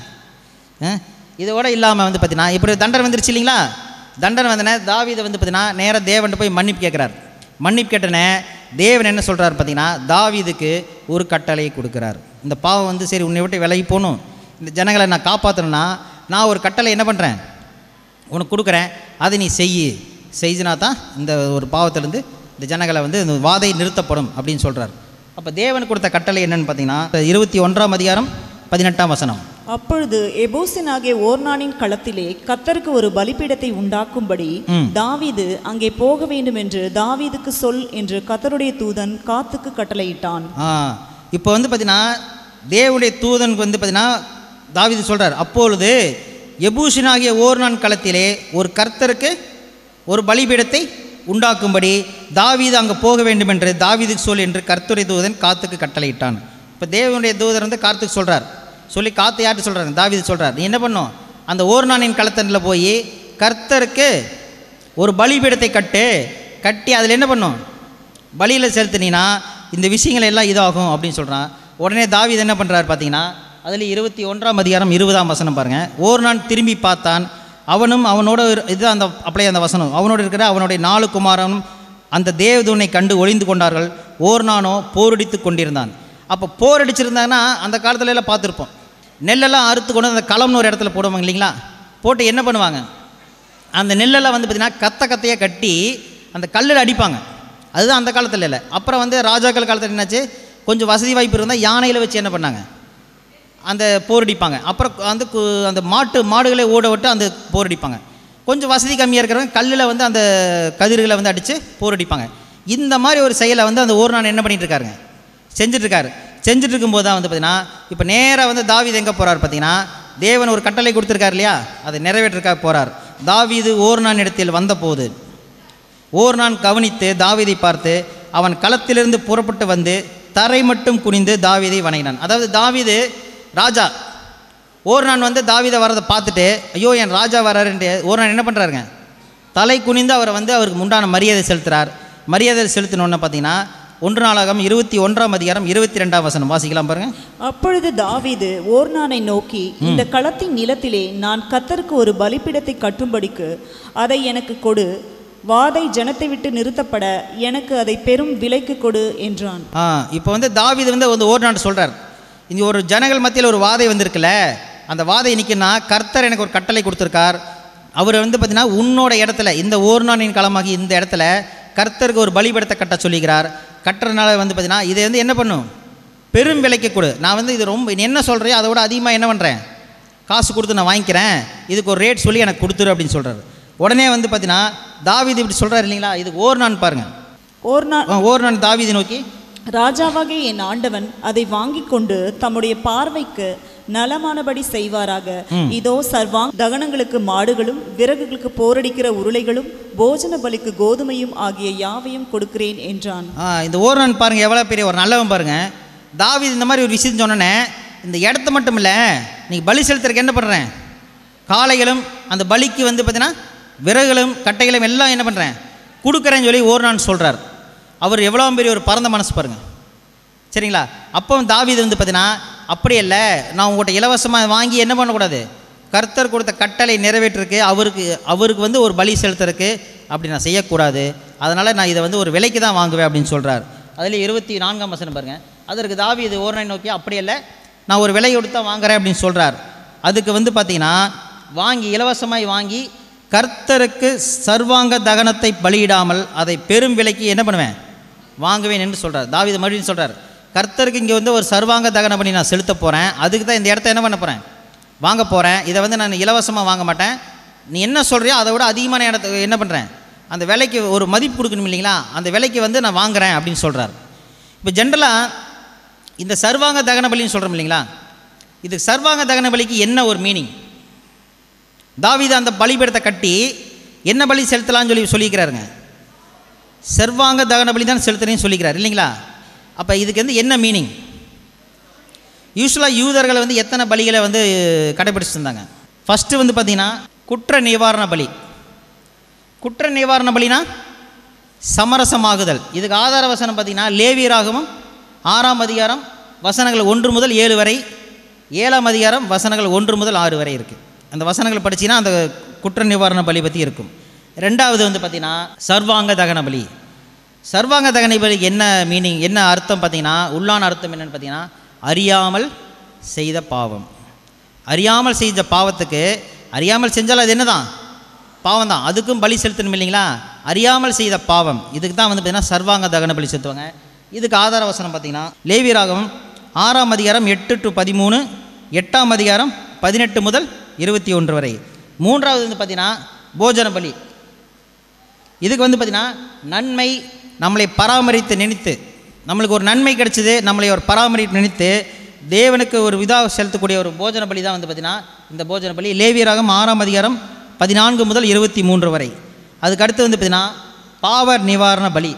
ஆ? இதோட இல்லாமல் வந்து பார்த்தீங்கன்னா இப்படி தண்டனை வந்துருச்சு இல்லைங்களா தண்டனை வந்தனே தாவீதை வந்து பார்த்தீங்கன்னா நேராக தேவன்ட்ட போய் மன்னிப்பு கேட்குறாரு மன்னிப்பு கேட்டனே தேவன் என்ன சொல்கிறார் பார்த்தீங்கன்னா தாவீதுக்கு ஒரு கட்டளையை கொடுக்குறார் இந்த பாவம் வந்து சரி உன்னை விட்டு விலகி போகணும் இந்த ஜனங்களை நான் காப்பாற்றணும்னா நான் ஒரு கட்டளை என்ன பண்ணுறேன் உனக்கு கொடுக்குறேன் அதை நீ செய் செய்தினா தான் இந்த ஒரு பாவத்திலேருந்து இந்த ஜனங்களை வந்து இந்த வாதை நிறுத்தப்படும் அப்படின்னு சொல்கிறார் அப்போ தேவன் கொடுத்த கட்டளை என்னன்னு பார்த்தீங்கன்னா இருபத்தி ஒன்றாம் அதிகாரம் பதினெட்டாம் வசனம் அப்பொழுது எபோசினாகிய ஓர்னானின் களத்திலே கத்தருக்கு ஒரு பலிபீடத்தை உண்டாக்கும்படி ம். தாவீது அங்கே போக வேண்டும் என்று தாவீதுக்கு சொல் என்று கத்தருடைய தூதன் காத்துக்கு கட்டளையிட்டான் ஆ இப்போ வந்து பார்த்தீங்கன்னா தேவனுடைய தூதனுக்கு வந்து பார்த்தீங்கன்னா தாவீது சொல்கிறார் அப்பொழுது எபூஷனாகிய ஓர்னான் களத்திலே ஒரு கர்த்தருக்கு ஒரு பலிபீடத்தை உண்டாக்கும்படி தாவீது அங்கே போக வேண்டும் என்று தாவீதுக்கு சொல் என்று கர்த்தருடைய தூதன் காத்துக்கு கட்டளையிட்டான் இப்போ தேவனுடைய தூதர் வந்து காத்துக்கு சொல்கிறார் சொல்லி காத்து யார்கிட்ட சொல்கிறாரு தாவீது சொல்கிறார் நீ என்ன பண்ணும் அந்த ஓர்னானின் களத்தனில் போய் கர்த்தருக்கு ஒரு பலிபீடத்தை கட்டு கட்டி அதில் என்ன பண்ணும் பலியில் செலுத்தினீங்கன்னா இந்த விஷயங்கள் எல்லாம் இதாகும் அப்படின்னு சொல்கிறான் உடனே தாவீது என்ன பண்ணுறாரு பார்த்தீங்கன்னா அதில் இருபத்தி ஒன்றாம் அதிகாரம் இருபதாம் வசனம் பாருங்கள் ஓர் நாள் திரும்பி பார்த்தான் அவனும் அவனோட இரு- இது அந்த அப்படியே அந்த வசனம் அவனோடு இருக்கிற அவனுடைய நாலு குமாரனும் அந்த தேவதூனை கண்டு ஒளிந்து கொண்டார்கள் ஓர் நானோ போரடித்து கொண்டிருந்தான் அப்போ போர் அடிச்சிருந்தாங்கன்னா அந்த காலத்துல எல்லாம் பார்த்துருப்போம் நெல்லெல்லாம் அறுத்து கொண்டு அந்த களம்னு ஒரு இடத்துல போடுவாங்க இல்லைங்களா போட்டு என்ன பண்ணுவாங்க அந்த நெல்லெல்லாம் வந்து பார்த்திங்கன்னா கத்த கத்தையாக கட்டி அந்த கல்லில் அடிப்பாங்க அதுதான் அந்த காலத்தில் இல்லை அப்புறம் வந்து ராஜாக்கள் காலத்தில் என்னாச்சு கொஞ்சம் வசதி வாய்ப்பு இருந்தால் யானையில் வச்சு என்ன பண்ணாங்க அந்த போரடிப்பாங்க அப்புறம் வந்து கு- அந்த மாட்டு மாடுகளை ஓட விட்டு அந்த போரடிப்பாங்க கொஞ்சம் வசதி கம்மியாக இருக்கிறவங்க கல்லில் வந்து அந்த கதிர்களை வந்து அடித்து போரடிப்பாங்க இந்த மாதிரி ஒரு செயலை வந்து அந்த ஒரு நாள் என்ன பண்ணிட்டு இருக்காருங்க செஞ்சுட்ருக்காரு செஞ்சுட்டு இருக்கும்போது தான் வந்து பார்த்தீங்கன்னா இப்போ நேராக வந்து தாவீது எங்கே போகிறார் பார்த்தீங்கன்னா தேவன் ஒரு கட்டளை கொடுத்துருக்காரு இல்லையா அதை நிறைவேற்றிருக்காக போகிறார் தாவீது ஓர்நான் இடத்தில் வந்தபோது ஓர்நான் கவனித்து தாவீதை பார்த்து அவன் களத்திலிருந்து புறப்பட்டு வந்து தரை மட்டும் குனிந்து தாவீதை வணங்கினான் அதாவது தாவீது ராஜா ஒரு நாள் வந்து தாவீதை வரதை பார்த்துட்டு ஐயோ என் ராஜா வராருன்ட்டு ஒரு நாள் என்ன பண்ணுறாருங்க தலை குனிந்து அவரை வந்து அவருக்கு உண்டான மரியாதை செலுத்துறார் மரியாதை செலுத்தினோன்னு பார்த்தீங்கன்னா ஒன்று நாளாகம் இருபத்தி ஒன்றாம் அதிகாரம் இருபத்தி ரெண்டாம் வசனம் வாசிக்கலாம் பாருங்க அப்பொழுது தாவீது ஓர்னானை நோக்கி இந்த களத்தின் நிலத்திலே நான் கத்தருக்கு ஒரு பலிபீடத்தை கட்டும்படிக்கு அதை எனக்கு கொடு வாதை ஜனத்தை விட்டு நிறுத்தப்பட எனக்கு அதை பெரும் விலைக்கு கொடு என்றான் ஆ இப்போ வந்து தாவீது வந்து வந்து ஒரு நாள் சொல்கிறார் இங்கே ஒரு ஜனங்கள் மத்தியில் ஒரு வாதை வந்திருக்குல்ல அந்த வாதை இன்னைக்குன்னா கர்த்தர் எனக்கு ஒரு கட்டளை கொடுத்துருக்கார் அவர் வந்து பார்த்தீங்கன்னா உன்னோட இடத்துல இந்த ஒரு நாளின் காலமாகி இந்த இடத்துல கர்த்தருக்கு ஒரு பலிபடத்தை கட்ட சொல்லிக்கிறார் கட்டுறதுனால வந்து பார்த்தீங்கன்னா இதை வந்து என்ன பண்ணும் பெரும் விலைக்கு கொடு நான் வந்து இது ரொம்ப நீ என்ன சொல்கிறியோ அதை விட அதிகமாக என்ன பண்ணுறேன் காசு கொடுத்து நான் வாங்கிக்கிறேன் இதுக்கு ஒரு ரேட் சொல்லி எனக்கு கொடுத்துரு அப்படின்னு சொல்கிறாரு உடனே வந்து பார்த்தீங்கன்னா தாவீது இப்படி சொல்கிறாரு இல்லைங்களா இது ஓர் நான் பாருங்கள் ஓர்னா ஓர் நான் தாவீது நோக்கி ராஜாவாகிய என் ஆண்டவன் அதை வாங்கி கொண்டு தம்முடைய பார்வைக்கு நலமானபடி செய்வாராக இதோ சர்வாங் தகனங்களுக்கு மாடுகளும் விறகுகளுக்கு போரடிக்கிற உருளைகளும் போஜன பலிக்கு கோதுமையும் ஆகிய யாவையும் கொடுக்கிறேன் என்றான் ஆ இந்த ஓரன் பாருங்கள் எவ்வளோ பெரிய ஒரு நல்லவன் பாருங்கள் தாவீது இந்த மாதிரி ஒரு விஷயம் சொன்னோன்னே இந்த இடத்த மட்டும் இல்லை நீங்கள் பலி செலுத்துறதுக்கு என்ன பண்ணுறேன் காளைகளும் அந்த பலிக்கு வந்து பார்த்தீங்கன்னா விறகுகளும் கட்டைகளும் எல்லாம் என்ன பண்ணுறேன் கொடுக்குறேன்னு சொல்லி ஒரு நான் சொல்கிறார் அவர் எவ்வளோ பெரிய ஒரு பரந்த மனசு பாருங்கள் சரிங்களா அப்போ தாவீது வந்து பார்த்தீங்கன்னா அப்படி இல்லை நான் உங்கள்கிட்ட இலவசமாக வாங்கி என்ன பண்ணக்கூடாது கர்த்தர் கொடுத்த கட்டளை நிறைவேற்றிருக்கு அவருக்கு அவருக்கு வந்து ஒரு பலி செலுத்துறதுக்கு அப்படி நான் செய்யக்கூடாது அதனால் நான் இதை வந்து ஒரு விலைக்கு தான் வாங்குவேன் அப்படின்னு சொல்கிறார் அதில் இருபத்தி நான்காம் வசனம் பாருங்கள் அதற்கு தாவீது ஓரணை நோக்கி அப்படி இல்லை நான் ஒரு விலை கொடுத்தா வாங்குறேன் அப்படின்னு சொல்கிறார் அதுக்கு வந்து பார்த்தீங்கன்னா வாங்கி இலவசமாய் வாங்கி கர்த்தருக்கு சர்வாங்க தகனத்தை பலியிடாமல் அதை பெரும் விலைக்கு என்ன பண்ணுவேன் வாங்குவேன் என்று சொல்கிறார் தாவீது மறுபடியும் சொல்கிறார் கர்த்தருக்கு இங்கே வந்து ஒரு சர்வாங்க தகனம் பண்ணி நான் செலுத்த போகிறேன் அதுக்கு தான் இந்த இடத்த என்ன பண்ண போகிறேன் வாங்க போகிறேன் இதை வந்து நான் இலவசமாக வாங்க மாட்டேன் நீ என்ன சொல்கிறியோ அதை விட அதிகமான இடத்த என்ன பண்ணுறேன் அந்த விலைக்கு ஒரு மதிப்பு கொடுக்கணும் இல்லைங்களா அந்த விலைக்கு வந்து நான் வாங்குறேன் அப்படின்னு சொல்கிறார் இப்போ ஜென்ரலாக இந்த சர்வாங்க தகன பலின்னு சொல்கிறோம் இல்லைங்களா இது சர்வாங்க தகன பலிக்கு என்ன ஒரு மீனிங் தாவீது அந்த பலிபீடத்தை கட்டி என்ன பலி செலுத்தலாம்னு சொல்லி சொல்லிக்கிறாருங்க சர்வாங்க தகன பலி தான் செலுத்துறேன்னு சொல்லிக்கிறார் இல்லைங்களா அப்போ இதுக்கு வந்து என்ன மீனிங் யூஸ்வலாக யூதர்கள் வந்து எத்தனை பலிகளை வந்து கடைபிடிச்சிட்டு இருந்தாங்க ஃபஸ்ட்டு வந்து பார்த்திங்கன்னா குற்ற நிவாரண பலி குற்ற நிவாரண பலினா சமரசமாகுதல் இதுக்கு ஆதார வசனம் பார்த்திங்கன்னா லேவியராகவும் ஆறாம் அதிகாரம் வசனங்கள் ஒன்று முதல் ஏழு வரை ஏழாம் அதிகாரம் வசனங்கள் ஒன்று முதல் ஆறு வரை இருக்குது அந்த வசனங்களை படிச்சின்னா அந்த குற்ற நிவாரண பலி பற்றி இருக்கும் ரெண்டாவது வந்து பார்த்திங்கன்னா சர்வாங்க தகன பலி சர்வாங்க தகன பலிக்கு என்ன மீனிங் என்ன அர்த்தம் பார்த்தீங்கன்னா உள்ளான அர்த்தம் என்னென்னு பார்த்தீங்கன்னா அறியாமல் செய்த பாவம் அறியாமல் செய்த பாவத்துக்கு அறியாமல் செஞ்சால் அது என்னதான் பாவம் தான் அதுக்கும் பலி செலுத்தணும் இல்லைங்களா அறியாமல் செய்த பாவம் இதுக்கு தான் வந்து பார்த்தீங்கன்னா சர்வாங்க தகன பலி செலுத்துவாங்க இதுக்கு ஆதார வசனம் பார்த்தீங்கன்னா லேவியராகவும் ஆறாம் அதிகாரம் எட்டு டு பதிமூணு எட்டாம் அதிகாரம் பதினெட்டு முதல் இருபத்தி ஒன்று வரை மூன்றாவது வந்து பார்த்தீங்கன்னா போஜன பலி இதுக்கு வந்து பார்த்திங்கன்னா நன்மை நம்மளை பராமரித்து நினைத்து நம்மளுக்கு ஒரு நன்மை கிடைச்சிது நம்மளை ஒரு பராமரித்து நினைத்து தேவனுக்கு ஒரு விதா செலுத்தக்கூடிய ஒரு போஜன பலி தான் வந்து பார்த்திங்கன்னா இந்த போஜன பலி லேவியராகம் ஆறாம் அதிகாரம் பதினான்கு முதல் இருபத்தி மூன்று வரை அதுக்கு அடுத்து வந்து பார்த்திங்கன்னா பாவர் நிவாரண பலி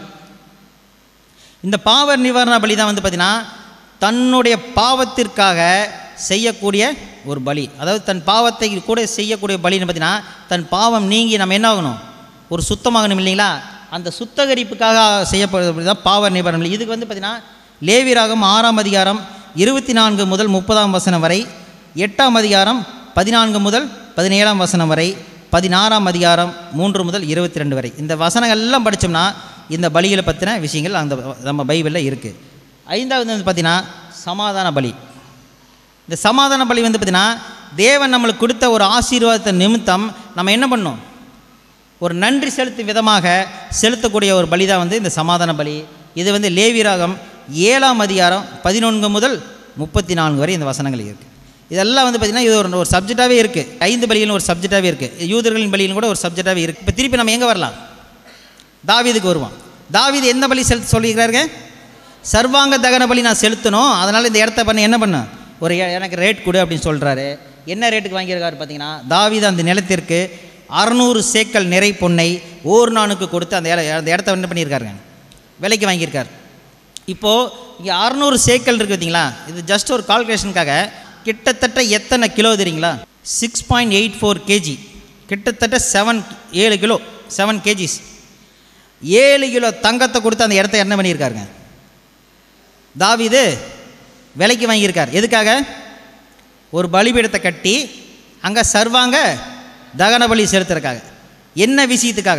இந்த பாவர் நிவாரண பலி தான் வந்து பார்த்திங்கன்னா தன்னுடைய பாவத்திற்காக செய்யக்கூடிய ஒரு பலி அதாவது தன் பாவத்தை கூட செய்யக்கூடிய பலின்னு பார்த்தீங்கன்னா தன் பாவம் நீங்கி நம்ம என்ன ஆகணும் ஒரு சுத்தமாகணும் இல்லைங்களா அந்த சுத்தகரிப்புக்காக செய்யப்படுறது தான் பாவ நிவாரண பலி இதுக்கு வந்து பார்த்திங்கன்னா லேவிராகம் ஆறாம் அதிகாரம் இருபத்தி நான்கு முதல் முப்பதாம் வசனம் வரை எட்டாம் அதிகாரம் பதினான்கு முதல் பதினேழாம் வசனம் வரை பதினாறாம் அதிகாரம் மூன்று முதல் இருபத்தி ரெண்டு வரை இந்த வசனங்கள் எல்லாம் படித்தோம்னா இந்த பலிகளை பற்றின விஷயங்கள் அந்த நம்ம பைபிளில் இருக்குது ஐந்தாவது வந்து பார்த்திங்கன்னா சமாதான பலி இந்த சமாதான பலி வந்து பார்த்திங்கன்னா தேவன் நம்மளுக்கு கொடுத்த ஒரு ஆசீர்வாதத்தை நிமித்தம் நம்ம என்ன பண்ணோம் ஒரு நன்றி செலுத்தும் விதமாக செலுத்தக்கூடிய ஒரு பலி தான் வந்து இந்த சமாதான பலி இது வந்து லேவிராகம் ஏழாம் அதிகாரம் பதினொன்று முதல் முப்பத்தி நான்கு வரை இந்த வசனங்கள் இருக்குது இதெல்லாம் வந்து பார்த்திங்கன்னா இது ஒரு ஒரு சப்ஜெக்டாகவே இருக்குது ஐந்து பலிகளும் ஒரு சப்ஜெக்டாகவே இருக்குது யூதர்களின் பலியிலும் கூட ஒரு சப்ஜெக்டாகவே இருக்குது இப்போ திருப்பி நம்ம எங்கே வரலாம் தாவீதுக்கு வருவோம் தாவீது எந்த பலி செலுத்த சொல்லிக்கிறாருங்க சர்வாங்க தகன பலி நான் செலுத்தணும் அதனால் இந்த இடத்த பண்ண என்ன பண்ண ஒரு எ- எனக்கு ரேட் கொடு அப்படின்னு சொல்கிறாரு என்ன ரேட்டுக்கு வாங்கியிருக்காரு பார்த்தீங்கன்னா தாவீது அந்த நிலத்திற்கு அறநூறு சேக்கல் நிறை பொன்னை ஓர்நானுக்கு கொடுத்து அந்த இட- அந்த இடத்த என்ன பண்ணியிருக்காருங்க விலைக்கு வாங்கியிருக்கார் இப்போது இங்கே அறநூறு சேக்கல் இருக்குது பார்த்தீங்களா இது ஜஸ்ட் ஒரு கால்குலேஷனுக்காக கிட்டத்தட்ட எத்தனை கிலோ தெரியுங்களா six point eight four KG கிட்டத்தட்ட செவன் ஏழு கிலோ செவன் கேஜிஸ் ஏழு கிலோ தங்கத்தை கொடுத்து அந்த இடத்த என்ன பண்ணியிருக்காருங்க தாவீது விலைக்கு வாங்கியிருக்கார் எதுக்காக ஒரு பலிபீடத்தை கட்டி அங்கே சர்வாங்க தகன பலி செலுத்துறதுக்காக என்ன விஷயத்துக்காக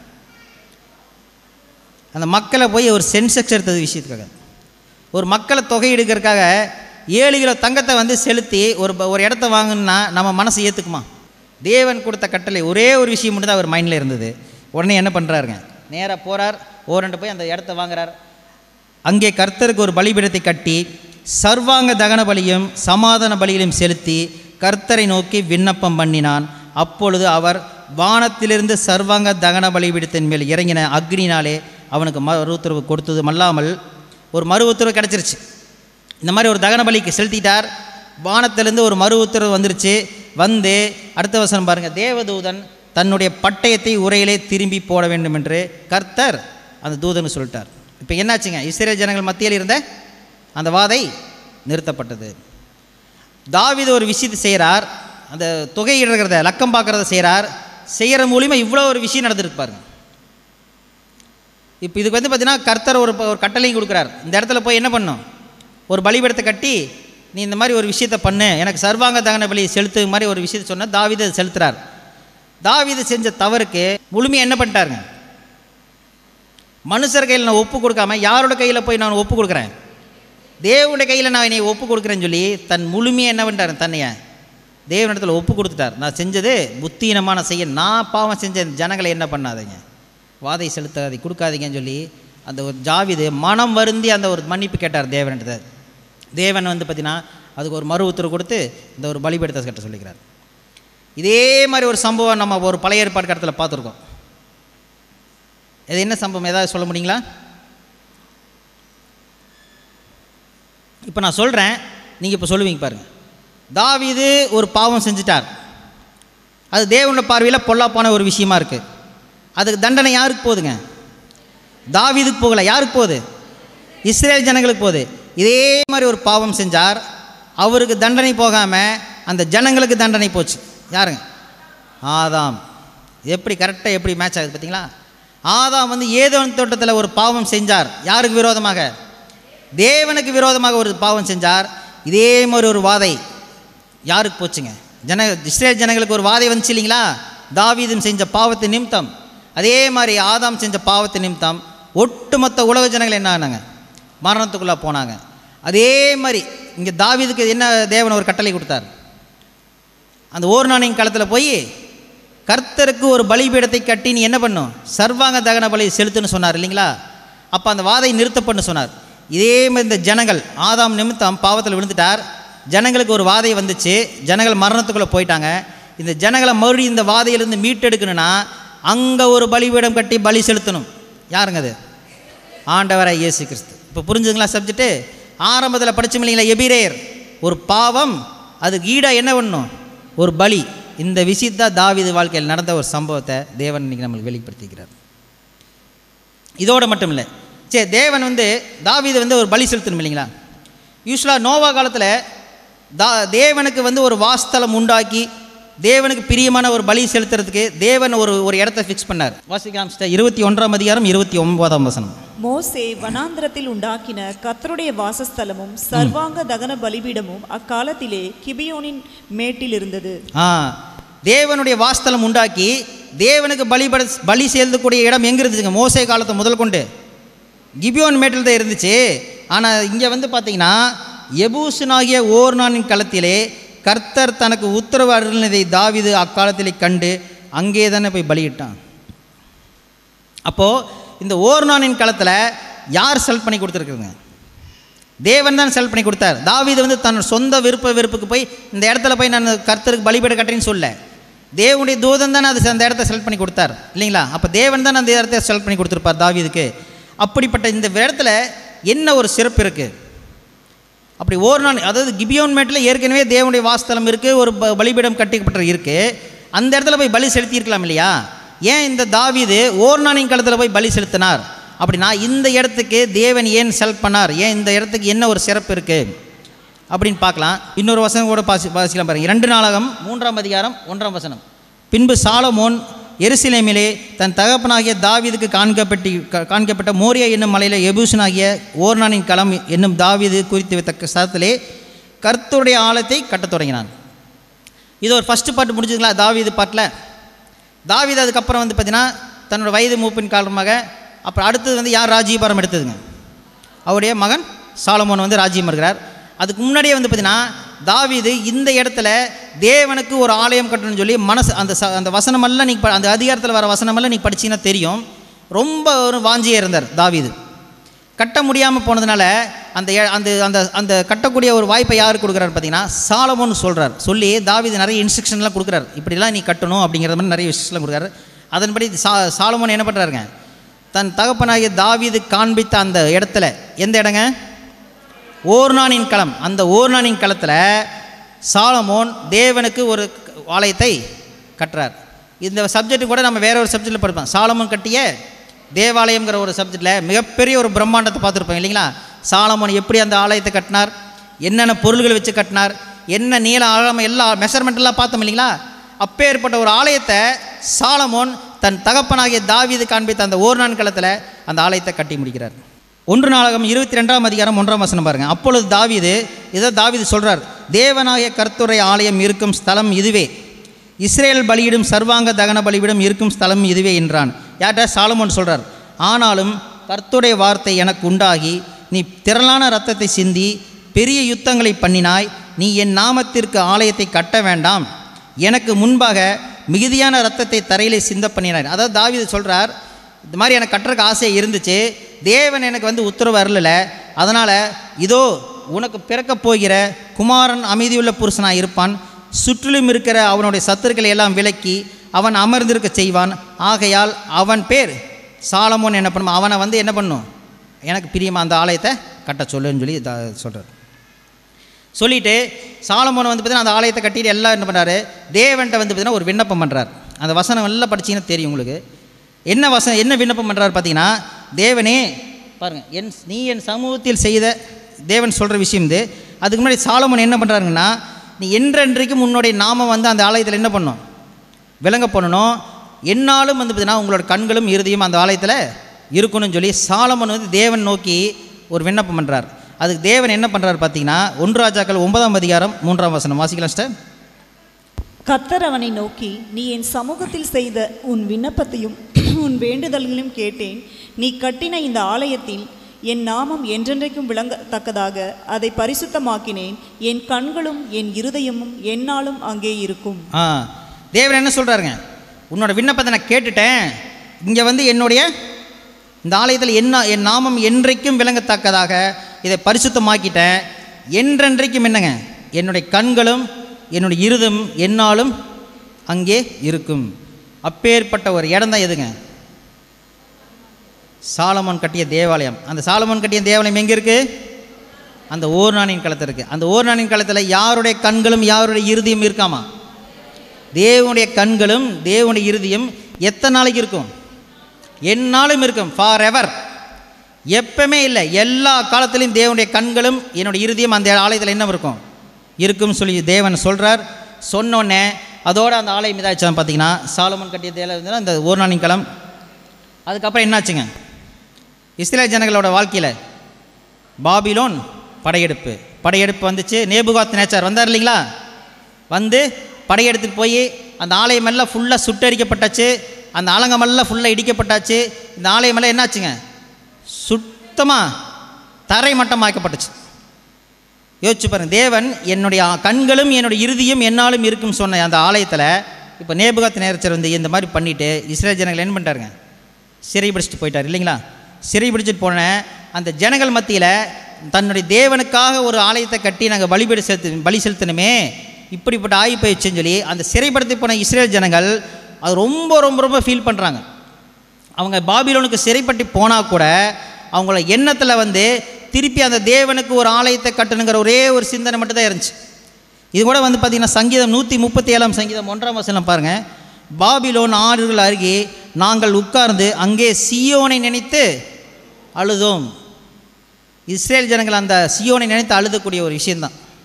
அந்த மக்களை போய் ஒரு சென்செக்ஸ் எடுத்தது விஷயத்துக்காக ஒரு மக்களை தொகை எடுக்கிறதுக்காக ஏழு கிலோ தங்கத்தை வந்து செலுத்தி ஒரு ப- ஒரு இடத்த வாங்கணும்னா நம்ம மனசு ஏற்றுக்குமா தேவன் கொடுத்த கட்டளை ஒரே ஒரு விஷயம் மட்டும் தான் அவர் மைண்டில் இருந்தது உடனே என்ன பண்ணுறாருங்க நேராக போகிறார் ஓரண்டு போய் அந்த இடத்த வாங்குறார் அங்கே கர்த்தருக்கு ஒரு பலிபீடத்தை கட்டி சர்வாங்க தகன பலியும் சமாதான பலிகளையும் செலுத்தி கர்த்தரை நோக்கி விண்ணப்பம் பண்ணினான் அப்பொழுது அவர் வானத்திலிருந்து சர்வாங்க தகன பலிபீடத்தின் மேல் இறங்கின அக்னினாலே அவனுக்கு மறு உத்தரவு கொடுத்தது அல்லாமல் ஒரு மறு உத்தரவு கிடச்சிருச்சு இந்த மாதிரி ஒரு தகன பலிக்கு செலுத்திட்டார் வானத்திலிருந்து ஒரு மறு உத்தரவு வந்துருச்சு வந்து அடுத்த வசனம் பாருங்கள் தேவதூதன் தன்னுடைய பட்டயத்தை உரையிலே திரும்பி போட வேண்டும் என்று கர்த்தர் அந்த தூதன் சொல்லிட்டார் இப்போ என்னாச்சுங்க இஸ்ரேல் ஜனங்கள் மத்தியில் இருந்த அந்த வாதை நிறுத்தப்பட்டது தாவீது ஒரு விஷயத்தை செய்கிறார் அந்த தொகையிடுறத லக்கம் பார்க்குறத செய்கிறார் செய்கிற மூலியமாக இவ்வளோ ஒரு விஷயம் நடந்துருக்கு பாருங்க இப்போ இதுக்கு வந்து பார்த்தீங்கன்னா கர்த்தர் ஒரு ஒரு கட்டளையும் கொடுக்குறார் இந்த இடத்துல போய் என்ன பண்ணும் ஒரு பலிபீடத்தை கட்டி நீ இந்த மாதிரி ஒரு விஷயத்தை பண்ணு எனக்கு சர்வாங்க தகன பலி செலுத்து மாதிரி ஒரு விஷயத்தை சொன்னால் தாவீது அதை செலுத்துறார் தாவீது செஞ்ச தவறுக்கு முழுமையாக என்ன பண்ணிட்டாருங்க மனுஷர் கையில் நான் ஒப்பு கொடுக்காம யாரோட கையில் போய் நான் ஒப்பு கொடுக்குறேன் தேவனுடைய கையில் நான் என்னை ஒப்பு கொடுக்குறேன்னு சொல்லி தன் முழுமையாக என்ன பண்ணிட்டார் தன்னைய தேவனிடத்தில் ஒப்பு கொடுத்துட்டார் நான் செஞ்சது புத்தீனமான செய்ய நான் பாவம் செஞ்ச ஜனங்களை என்ன பண்ணாதீங்க வாதை செலுத்தாதை கொடுக்காதீங்கன்னு சொல்லி அந்த ஒரு ஜாவிது மனம் வருந்தி அந்த ஒரு மன்னிப்பு கேட்டார் தேவனிடத்தை தேவன் வந்து பார்த்தீங்கன்னா அதுக்கு ஒரு மறு உத்தரவு கொடுத்து இந்த ஒரு பலிபீடத்தை கட்ட சொல்லிக்கிறார் இதே மாதிரி ஒரு சம்பவம் நம்ம ஒரு பழைய ஏற்பாடு கடத்தில் பார்த்துருக்கோம் இது என்ன சம்பவம் ஏதாவது சொல்ல முடியுங்களா இப்போ நான் சொல்கிறேன் நீங்கள் இப்போ சொல்லுவீங்க பாருங்கள் தாவீது ஒரு பாவம் செஞ்சிட்டார் அது தேவனோட பார்வையில் பொல்லாப்பான ஒரு விஷயமா இருக்குது அதுக்கு தண்டனை யாருக்கு போகுதுங்க தாவீதுக்கு போகல யாருக்கு போகுது இஸ்ரேல் ஜனங்களுக்கு போகுது இதே மாதிரி ஒரு பாவம் செஞ்சார் அவருக்கு தண்டனை போகாமல் அந்த ஜனங்களுக்கு தண்டனை போச்சு யாருங்க ஆதாம் எப்படி கரெக்டாக எப்படி மேட்ச் ஆகுது பார்த்தீங்களா ஆதாம் வந்து ஏதோ தோட்டத்தில் ஒரு பாவம் செஞ்சார் யாருக்கு விரோதமாக தேவனுக்கு விரோதமாக ஒரு பாவம் செஞ்சார் இதே மாதிரி ஒரு வாதை யாருக்கு போச்சுங்க ஜன இஸ்ரேல் ஜனங்களுக்கு ஒரு வாதை வந்துச்சு இல்லைங்களா தாவீதும் செஞ்ச பாவத்து நிமித்தம் அதே மாதிரி ஆதாம் செஞ்ச பாவத்து நிமித்தம் ஒட்டுமொத்த உலக ஜனங்கள் என்ன ஆனாங்க மரணத்துக்குள்ளே போனாங்க அதே மாதிரி இங்கே தாவீதுக்கு என்ன தேவன் ஒரு கட்டளை கொடுத்தார் அந்த ஓர் நாணயம் காலத்தில் போய் கர்த்தருக்கு ஒரு பலிபீடத்தை கட்டி நீ என்ன பண்ணும் சர்வாங்க தகன பலி செலுத்துன்னு சொன்னார் இல்லைங்களா அப்போ அந்த வாதை நிறுத்தப்பட்டு சொன்னார் இதே மாதிரி இந்த ஜனங்கள் ஆதாம் நிமித்தம் பாவத்தில் விழுந்துட்டார் ஜனங்களுக்கு ஒரு வாதை வந்துச்சு ஜனங்கள் மரணத்துக்குள்ளே போயிட்டாங்க இந்த ஜனங்களை மறுபடியும் இந்த வாதையிலிருந்து மீட்டெடுக்கணும்னா அங்கே ஒரு பலிபீடம் கட்டி பலி செலுத்தணும் யாருங்க அது ஆண்டவராய் இயேசு கிறிஸ்து இப்போ புரிஞ்சுங்களா சப்ஜெக்ட்டு ஆரம்பத்தில் படிச்சோம் இல்லைங்களா எபிரேயர் ஒரு பாவம் அதுக்கு ஈடாக என்ன பண்ணணும் ஒரு பலி இந்த விஷயத்தை தாவீது வாழ்க்கையில் நடந்த ஒரு சம்பவத்தை தேவன் இன்னைக்கு நம்மளுக்கு வெளிப்படுத்திக்கிறார் இதோட மட்டும் இல்லை சரி தேவன் வந்து தாவீது வந்து ஒரு பலி செலுத்தணும் இல்லைங்களா யூஸ்வலாக நோவா காலத்தில் தா தேவனுக்கு வந்து ஒரு வாஸ்தலம் உண்டாக்கி தேவனுக்கு பிரியமான ஒரு பலி செலுத்துறதுக்கு தேவன் ஒரு ஒரு இடத்த ஃபிக்ஸ் பண்ணார் வாசிக்கலாம் sister. இருபத்தி ஒன்றாம் அதிகாரம் இருபத்தி ஒன்பதாம் வசனம் மோசே வனாந்திரத்தில் உண்டாக்கின கர்த்தருடைய வாசஸ்தலமும் சர்வாங்க தகன பலிபீடமும் அக்காலத்திலே கிபியோனின் மேட்டில் இருந்தது ஆ தேவனுடைய வாஸ்தலம் உண்டாக்கி தேவனுக்கு பலிபட பலி செலுத்தக்கூடிய இடம் எங்கே இருந்துச்சுங்க மோசே காலத்தை முதல் கொண்டு கிபியோன் மேட்டில் தான் இருந்துச்சு ஆனால் இங்கே வந்து பார்த்தீங்கன்னா எபூசனாகிய ஓர்னானின் களத்திலே கர்த்தர் தனக்கு உத்தரவு அருளினதை தாவிது அக்காலத்திலே கண்டு அங்கே தானே போய் பலியிட்டான் அப்போது இந்த ஓர்னானின் களத்தில் யார் செலக்ட் பண்ணி கொடுத்துருக்குங்க தேவன் தான் செலக்ட் பண்ணி கொடுத்தார் தாவீது வந்து தன் சொந்த விருப்ப விருப்புக்கு போய் இந்த இடத்துல போய் நான் கர்த்தருக்கு பலிபீட கட்டுறேன்னு சொல்ல தேவனுடைய தூதன் தானே அது அந்த இடத்த செலக்ட் பண்ணி கொடுத்தார் இல்லைங்களா அப்போ தேவன் தான் அந்த இடத்த செலக்ட் பண்ணி கொடுத்துருப்பார் தாவீதுக்கு அப்படிப்பட்ட இந்த இடத்துல என்ன ஒரு சிறப்பு இருக்குது அப்படி ஒரு நாள் அதாவது கிபியோன் மேட்டில் ஏற்கனவே தேவனுடைய வாஸ்தலம் இருக்குது ஒரு ப- பலிபீடம் கட்டிக்கப்பட்ட இருக்குது அந்த இடத்துல போய் பலி செலுத்தியிருக்கலாம் இல்லையா ஏன் இந்த தாவீது ஓர்நானின் காலத்தில் போய் பலி செலுத்தினார் அப்படின்னா இந்த இடத்துக்கு தேவன் ஏன் செலக்ட் பண்ணார் ஏன் இந்த இடத்துக்கு என்ன ஒரு சிறப்பு இருக்குது அப்படின்னு பார்க்கலாம் இன்னொரு வசனம் கூட பாசி வாசிக்கலாம் பாருங்க இரண்டு நாளாகம் மூன்றாம் அதிகாரம் ஒன்றாம் வசனம் பின்பு சாலமோன் எருசலேமிலே தன் தகப்பனாகிய தாவீதுக்கு காண்கப்பட்டு கா- காண்கப்பட்ட மோரியா என்னும் மலையில எபூசனாகிய ஓர்னானின் களம் என்னும் தாவீது குறித்து வைத்த சதத்திலே கர்த்தருடைய ஆலயத்தை கட்டத் தொடங்கினான் இது ஒரு ஃபஸ்ட்டு பாட்டு முடிஞ்சதுங்களா தாவீது பாட்டில் தாவீது அதுக்கப்புறம் வந்து பார்த்தீங்கன்னா தன்னோட வயது மூப்பின் காரணமாக அப்புறம் அடுத்தது வந்து யார் ராஜ்யபாரம் எடுத்ததுங்க அவருடைய மகன் சாலமோன் வந்து ராஜ்யம் இருக்கிறார் அதுக்கு முன்னாடியே வந்து பார்த்தீங்கன்னா தாவீது இந்த இடத்துல தேவனுக்கு ஒரு ஆலயம் கட்டணும்னு சொல்லி மனசு அந்த ச அந்த வசனமெல்லாம் நீங்கள் அந்த அதிகாரத்தில் வர வசனமெல்லாம் நீங்கள் படிச்சீங்கன்னா தெரியும் ரொம்ப ஒரு வாஞ்சியாக இருந்தார் தாவீது கட்ட முடியாமல் போனதுனால அந்த எ- அந்த அந்த அந்த கட்டக்கூடிய ஒரு வாய்ப்பை யார் கொடுக்குறாரு பார்த்தீங்கன்னா சாலமோன்னு சொல்கிறார் சொல்லி தாவீது நிறைய இன்ஸ்ட்ரக்ஷன்லாம் கொடுக்குறாரு இப்படிலாம் நீ கட்டணும் அப்படிங்கிற மாதிரி நிறைய இன்ஸ்ட்ரக்ஷன்லாம் கொடுக்குறாரு அதன்படி சா சாலமோன் என்ன பண்ணுறாருங்க தன் தகப்பனாகிய தாவீது காண்பித்த அந்த இடத்துல எந்த இடங்க ஓர்னானின் களம் அந்த ஓர்னானின் களத்தில் சாலமோன் தேவனுக்கு ஒரு ஆலயத்தை கட்டுறார் இந்த சப்ஜெக்ட் கூட நம்ம வேற ஒரு சப்ஜெக்டில் படிப்போம் சாலமோன் கட்டிய தேவாலயம்ங்கிற ஒரு சப்ஜெக்டில் மிகப்பெரிய ஒரு பிரம்மாண்டத்தை பார்த்துருப்போம் இல்லைங்களா சாலமோன் எப்படி அந்த ஆலயத்தை கட்டினார் என்னென்ன பொருள்கள் வச்சு கட்டினார் என்ன நீள ஆழம் எல்லா மெஷர்மெண்ட் எல்லாம் பார்த்தோம் இல்லைங்களா அப்பேற்பட்ட ஒரு ஆலயத்தை சாலமோன் தன் தகப்பனாகிய தாவீது காண்பித்த அந்த ஓர்னான் களத்தில் அந்த ஆலயத்தை கட்டி முடிக்கிறார் ஒன்று நாளாகம் இருபத்தி ரெண்டாம் அதிகாரம் ஒன்றாம் வசனம் பாருங்க அப்பொழுது தாவீது இதை தாவீது சொல்றார் தேவனாகிய கர்த்தருடைய ஆலயம் இருக்கும் ஸ்தலம் இதுவே இஸ்ரேல் பலியிடும் சர்வாங்க தகன பலியிடும் இருக்கும் ஸ்தலம் இதுவே என்றான் யார்கிட்ட சாலமோன் சொல்றார் ஆனாலும் கர்த்தருடைய வார்த்தை எனக்கு உண்டாகி நீ திரளான இரத்தத்தை சிந்தி பெரிய யுத்தங்களை பண்ணினாய் நீ என் நாமத்திற்கு ஆலயத்தை கட்ட வேண்டாம் எனக்கு முன்பாக மிகுதியான இரத்தத்தை தரையிலே சிந்த பண்ணினார் அதாவது தாவீது சொல்றார் இந்த மாதிரி எனக்கு கட்டுறக்கு ஆசை இருந்துச்சு தேவன் எனக்கு வந்து உத்தரவு அருளல அதனால் இதோ உனக்கு பிறக்கப் போகிற குமாரன் அமைதியுள்ள புருஷனாக இருப்பான் சுற்றிலும் இருக்கிற அவனுடைய சத்துருக்களை எல்லாம் விலக்கி அவன் அமர்ந்திருக்க செய்வான் ஆகையால் அவன் பேர் சாலமோன் என்ன பண்ணும் அவனை வந்து என்ன பண்ணும் எனக்கு பிரியமா அந்த ஆலயத்தை கட்ட சொல்லுன்னு சொல்லி சொல்கிறார் சொல்லிட்டு சாலமோன் வந்து பார்த்தீங்கன்னா அந்த ஆலயத்தை கட்டிட்டு எல்லாம் என்ன பண்ணுறாரு தேவன்கிட்ட வந்து பார்த்தீங்கன்னா ஒரு விண்ணப்பம் பண்ணுறார் அந்த வசனம் எல்லாம் படிச்சீங்கன்னா தெரியும் உங்களுக்கு என்ன வசனம் என்ன விண்ணப்பம் பண்ணுறாரு பார்த்தீங்கன்னா தேவனே பாருங்கள் என் நீ என் சமூகத்தில் செய்த தேவன் சொல்கிற விஷயம் இது அதுக்கு முன்னாடி சாலமோன் என்ன பண்ணுறாருங்கன்னா நீ என்றென்றைக்கும் உன்னுடைய நாமம் வந்து அந்த ஆலயத்தில் என்ன பண்ணும் விளங்க பண்ணணும் என்னாலும் வந்து பார்த்தீங்கன்னா உங்களோட கண்களும் இறுதியும் அந்த ஆலயத்தில் இருக்கணும்னு சொல்லி சாலமன் வந்து தேவன் நோக்கி ஒரு விண்ணப்பம் பண்ணுறார் அதுக்கு தேவன் என்ன பண்ணுறாரு பார்த்தீங்கன்னா ஒன்று ராஜாக்கள் ஒன்பதாம் அதிகாரம் மூன்றாம் வசனம் வாசிக்கலாம் சிஸ்டர் கர்த்தர் அவனை நோக்கி நீ என் சமூகத்தில் செய்த உன் விண்ணப்பத்தையும் உன் வேண்டுதல்களையும் கேட்டேன் நீ கட்டின இந்த ஆலயத்தில் என் நாமம் என்றென்றைக்கும் விளங்கத்தக்கதாக அதை பரிசுத்தமாக்கினேன் என் கண்களும் என் இருதயமும் என்னாலும் அங்கே இருக்கும் ஆ தேவன் என்ன சொல்கிறாருங்க உன்னோட விண்ணப்பத்தை நான் கேட்டுட்டேன் இங்கே வந்து என்னுடைய இந்த ஆலயத்தில் என்ன என் நாமம் என்றைக்கும் விளங்கத்தக்கதாக இதை பரிசுத்தமாக்கிட்டேன் என்றென்றைக்கும் என்னங்க என்னுடைய கண்களும் என்னுடைய இருதும் என்னாலும் அங்கே இருக்கும் அப்பேற்பட்ட ஒரு இடம் தான் எதுங்க சாலமோன் கட்டிய தேவாலயம் அந்த சாலமோன் கட்டிய தேவாலயம் எங்கே இருக்குது அந்த ஓர்நானின் களத்தில் இருக்குது அந்த ஓர்நானின் களத்தில் யாருடைய கண்களும் யாருடைய இறுதியும் இருக்காமா தேவனுடைய கண்களும் தேவனுடைய இறுதியும் எத்தனை நாளைக்கு இருக்கும் எந்நாளும் இருக்கும் ஃபார் எவர் எப்பவுமே இல்லை எல்லா காலத்திலையும் தேவனுடைய கண்களும் என்னுடைய இறுதியும் அந்த ஆலயத்தில் என்ன இருக்கும் இருக்கும்னு சொல்லி தேவன் சொல்கிறார் சொன்னோடனே அதோட அந்த ஆலயம் இதாச்சுன்னு பார்த்தீங்கன்னா சாலமன் கட்டிய தேவை அந்த ஓர்நானின் களம் அதுக்கப்புறம் என்னாச்சுங்க இஸ்ரேல் ஜனங்களோட வாழ்க்கையில் பாபிலோன் படையெடுப்பு படையெடுப்பு வந்துச்சு நேபுகாத் நேச்சார் வந்தார் இல்லைங்களா வந்து படையெடுத்துட்டு போய் அந்த ஆலயமெல்லாம் ஃபுல்லாக சுட்டரிக்கப்பட்டாச்சு அந்த ஆலங்கமெல்லாம் ஃபுல்லாக இடிக்கப்பட்டாச்சு இந்த ஆலயமெல்லாம் என்னாச்சுங்க சுத்தமாக தரை மட்டமாக்கப்பட்டுச்சு யோசிச்சு பாருங்க தேவன் என்னுடைய கண்களும் என்னுடைய இறுதியும் என்னாலும் இருக்கும் சொன்ன அந்த ஆலயத்தில் இப்போ நேபுகாத் நேரச்சர் வந்து இந்த மாதிரி பண்ணிவிட்டு இஸ்ரேல் ஜனங்கள் என்ன பண்ணிட்டாருங்க சிறை பிடிச்சிட்டு போயிட்டார் இல்லைங்களா சிறை பிடிச்சிட்டு போன அந்த ஜனங்கள் மத்தியில் தன்னுடைய தேவனுக்காக ஒரு ஆலயத்தை கட்டி நாங்கள் பலிபீடு செலுத்து பலி செலுத்தணுமே இப்படிப்பட்ட ஆகி போயிடுச்சுன்னு சொல்லி அந்த சிறைப்படுத்தி போன இஸ்ரேல் ஜனங்கள் அது ரொம்ப ரொம்ப ரொம்ப ஃபீல் பண்ணுறாங்க அவங்க பாபிலோனுக்கு சிறைப்பட்டு போனால் கூட அவங்கள எண்ணத்தில் வந்து திருப்பி அந்த தேவனுக்கு ஒரு ஆலயத்தை கட்டணுங்கிற ஒரே ஒரு சிந்தனை மட்டும் தான் இருந்துச்சு இது கூட வந்து பார்த்திங்கன்னா சங்கீதம் நூற்றி முப்பத்தி ஏழாம் சங்கீதம் ஒன்றாம் வசனம் பாருங்கள் பாபிலோன் ஆறுகள் அருகே நாங்கள் உட்கார்ந்து அங்கே சியோனை நினைத்து அழுதோம் இஸ்ரேல் ஜனங்கள் அந்த சியோனை நினைத்து அழுதக்கூடிய ஒரு விஷயந்தான்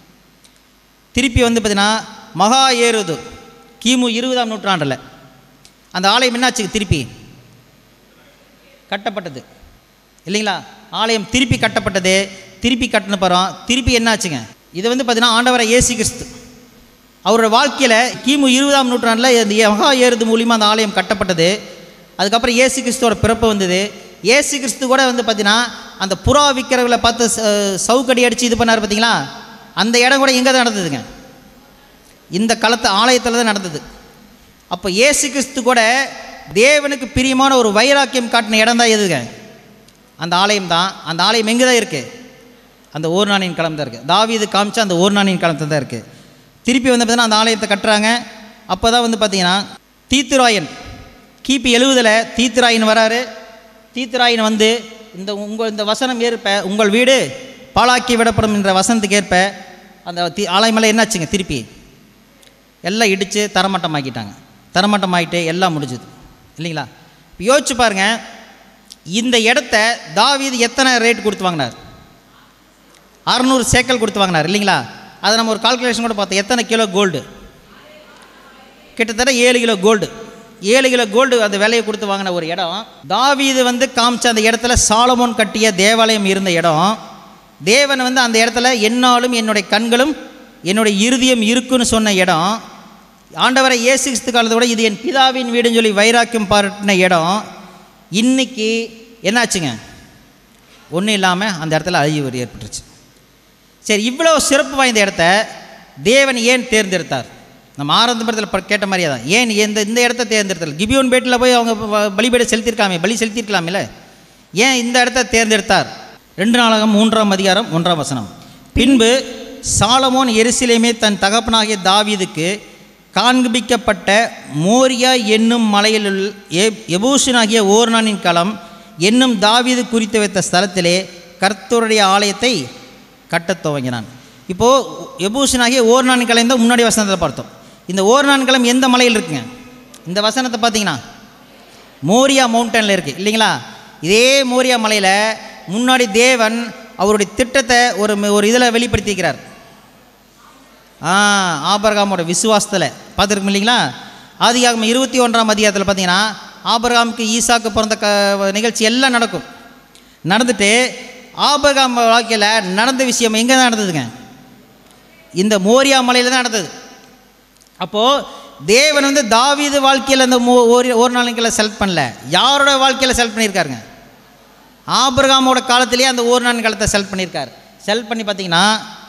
திருப்பி வந்து பார்த்தீங்கன்னா மகா ஏறுது கிமு இருபதாம் நூற்றாண்டில் அந்த ஆலயம் என்னாச்சு திருப்பி கட்டப்பட்டது இல்லைங்களா ஆலயம் திருப்பி கட்டப்பட்டது திருப்பி கட்டின போகிறோம் திருப்பி என்னாச்சுங்க இது வந்து பார்த்தீங்கன்னா ஆண்டவரை இயேசு கிறிஸ்து அவரோட வாழ்க்கையில் கிமு இருபதாம் நூற்றாண்டில் இந்த மகா ஏறுது மூலியமாக அந்த ஆலயம் கட்டப்பட்டது அதுக்கப்புறம் இயேசு கிறிஸ்துவோட பிறப்பு வந்தது இயேசு கிறிஸ்து கூட வந்து பார்த்தீங்கன்னா அந்த புறா விற்கிறவங்களை பார்த்து ச- சவுக்கடி அடித்து இது பண்ணார் பார்த்தீங்களா அந்த இடம் கூட எங்கே தான் நடந்ததுங்க இந்த களத்து ஆலயத்தில் தான் நடந்தது அப்போ இயேசு கிறிஸ்து கூட தேவனுக்கு பிரியமான ஒரு வைராக்கியம் காட்டின இடம் தான் எதுங்க அந்த ஆலயம் தான் அந்த ஆலயம் எங்கே தான் இருக்குது அந்த ஓர்நாணியின் களம் தான் இருக்குது தாவீது காமிச்சா அந்த ஓர்நாணியின் களத்தில் தான் இருக்குது திருப்பி வந்து பார்த்தீங்கன்னா அந்த ஆலயத்தை கட்டுறாங்க அப்போ தான் வந்து பார்த்தீங்கன்னா தீத்துராயன் கிபி எழுவதில் தீத்துராயன் வராரு தீத்துராயன் வந்து இந்த உங்கள் இந்த வசனம் ஏற்ப உங்கள் வீடு பாழாக்கி விடப்படும் என்ற வசனத்துக்கு ஏற்ப அந்த தீ ஆலயமெல்லாம் என்னாச்சுங்க திருப்பி எல்லாம் இடித்து தரமட்டமாக்கிட்டாங்க தரமட்டமாக்கிட்டு எல்லாம் முடிஞ்சுது இல்லைங்களா இப்போ யோசிச்சு பாருங்க இந்த இடத்த தாவீது எத்தனை ரேட் கொடுத்து வாங்கினார் அறநூறு சேக்கல் கொடுத்து வாங்கினார் இல்லைங்களா அதை நம்ம ஒரு கால்குலேஷன் கூட பார்த்தோம் எத்தனை கிலோ கோல்டு கிட்டத்தட்ட ஏழு கிலோ கோல்டு ஏழு கிலோ கோல்டு அந்த விலையை கொடுத்து வாங்கின ஒரு இடம் தாவீது வந்து காமிச்ச அந்த இடத்துல சாலமோன் கட்டிய தேவாலயம் இருந்த இடம் தேவன் வந்து அந்த இடத்துல என்னாலும் என்னுடைய கண்களும் என்னுடைய இருதயம் இருக்குன்னு சொன்ன இடம் ஆண்டவரை இயேசு கிறிஸ்து காலத்தை விட இது என் பிதாவின் வீடுன்னு சொல்லி வைராக்கியம் பாராட்டின இடம் இன்னைக்கு என்னாச்சுங்க ஒன்றும் இல்லாமல் அந்த இடத்துல அழிவு ஏற்பட்டுருச்சு சரி இவ்வளோ சிறப்பு வாய்ந்த இடத்த தேவன் ஏன் தேர்ந்தெடுத்தார் நம்ம ஆரம்பத்தில் கேட்ட மாதிரியே தான் ஏன் இந்த இந்த இடத்த தேர்ந்தெடுத்தார் கிபியோன் பேட்டில் போய் அவங்க வ- பலிபீட செலுத்தியிருக்காமே பலி செலுத்தியிருக்கலாமில்ல ஏன் இந்த இடத்த தேர்ந்தெடுத்தார் ரெண்டு நாளாகம் மூன்றாம் அதிகாரம் ஒன்றாம் வசனம் பின்பு சாலமோன் எருசலேமே தன் தகப்பனாகிய தாவீதுக்கு காண்பிக்கப்பட்ட மோரியா என்னும் மலையிலுள் எ எபூஷனாகிய ஓர்னானின் களம் என்னும் தாவீது குறித்து வைத்த ஸ்தலத்திலே கர்த்தருடைய ஆலயத்தை கட்டத் துவங்கினான் இப்போது எபூஷனாகிய ஓர்நான் கலம் தான் முன்னாடி வசனத்தில் பார்த்தோம் இந்த ஓர்நான் கலம் எந்த மலையில் இருக்குங்க இந்த வசனத்தை பார்த்தீங்கன்னா மோரியா மவுண்டனில் இருக்குது இல்லைங்களா இதே மோரியா மலையில் முன்னாடி தேவன் அவருடைய திட்டத்தை ஒரு ஒரு இதில் வெளிப்படுத்திக்கிறார் ஆ ஆபரகாமோட விசுவாசத்தில் பார்த்துருக்கோம் இல்லைங்களா ஆதியாகமம் இருபத்தி ஒன்றாம் அதிகாரத்தில் பார்த்தீங்கன்னா ஆபரகாமுக்கு ஈசாக்கு பிறந்த க நிகழ்ச்சி எல்லாம் நடக்கும் நடந்துட்டு ஆபரகாம் வாழ்க்கையில் நடந்த விஷயம் எங்கே தான் நடந்ததுங்க இந்த மோரியா மலையில் தான் நடந்தது அப்போது தேவன் வந்து தாவீது வாழ்க்கையில் அந்த மோ ஒரு ஒரு நாளைக்கில் செலக்ட் பண்ணல யாரோட வாழ்க்கையில் செலக்ட் பண்ணியிருக்காருங்க ஆபிரகாமோட காலத்திலேயே அந்த ஒரு நாள் காலத்தை செலக்ட் பண்ணியிருக்கார் செலக்ட் பண்ணி பார்த்தீங்கன்னா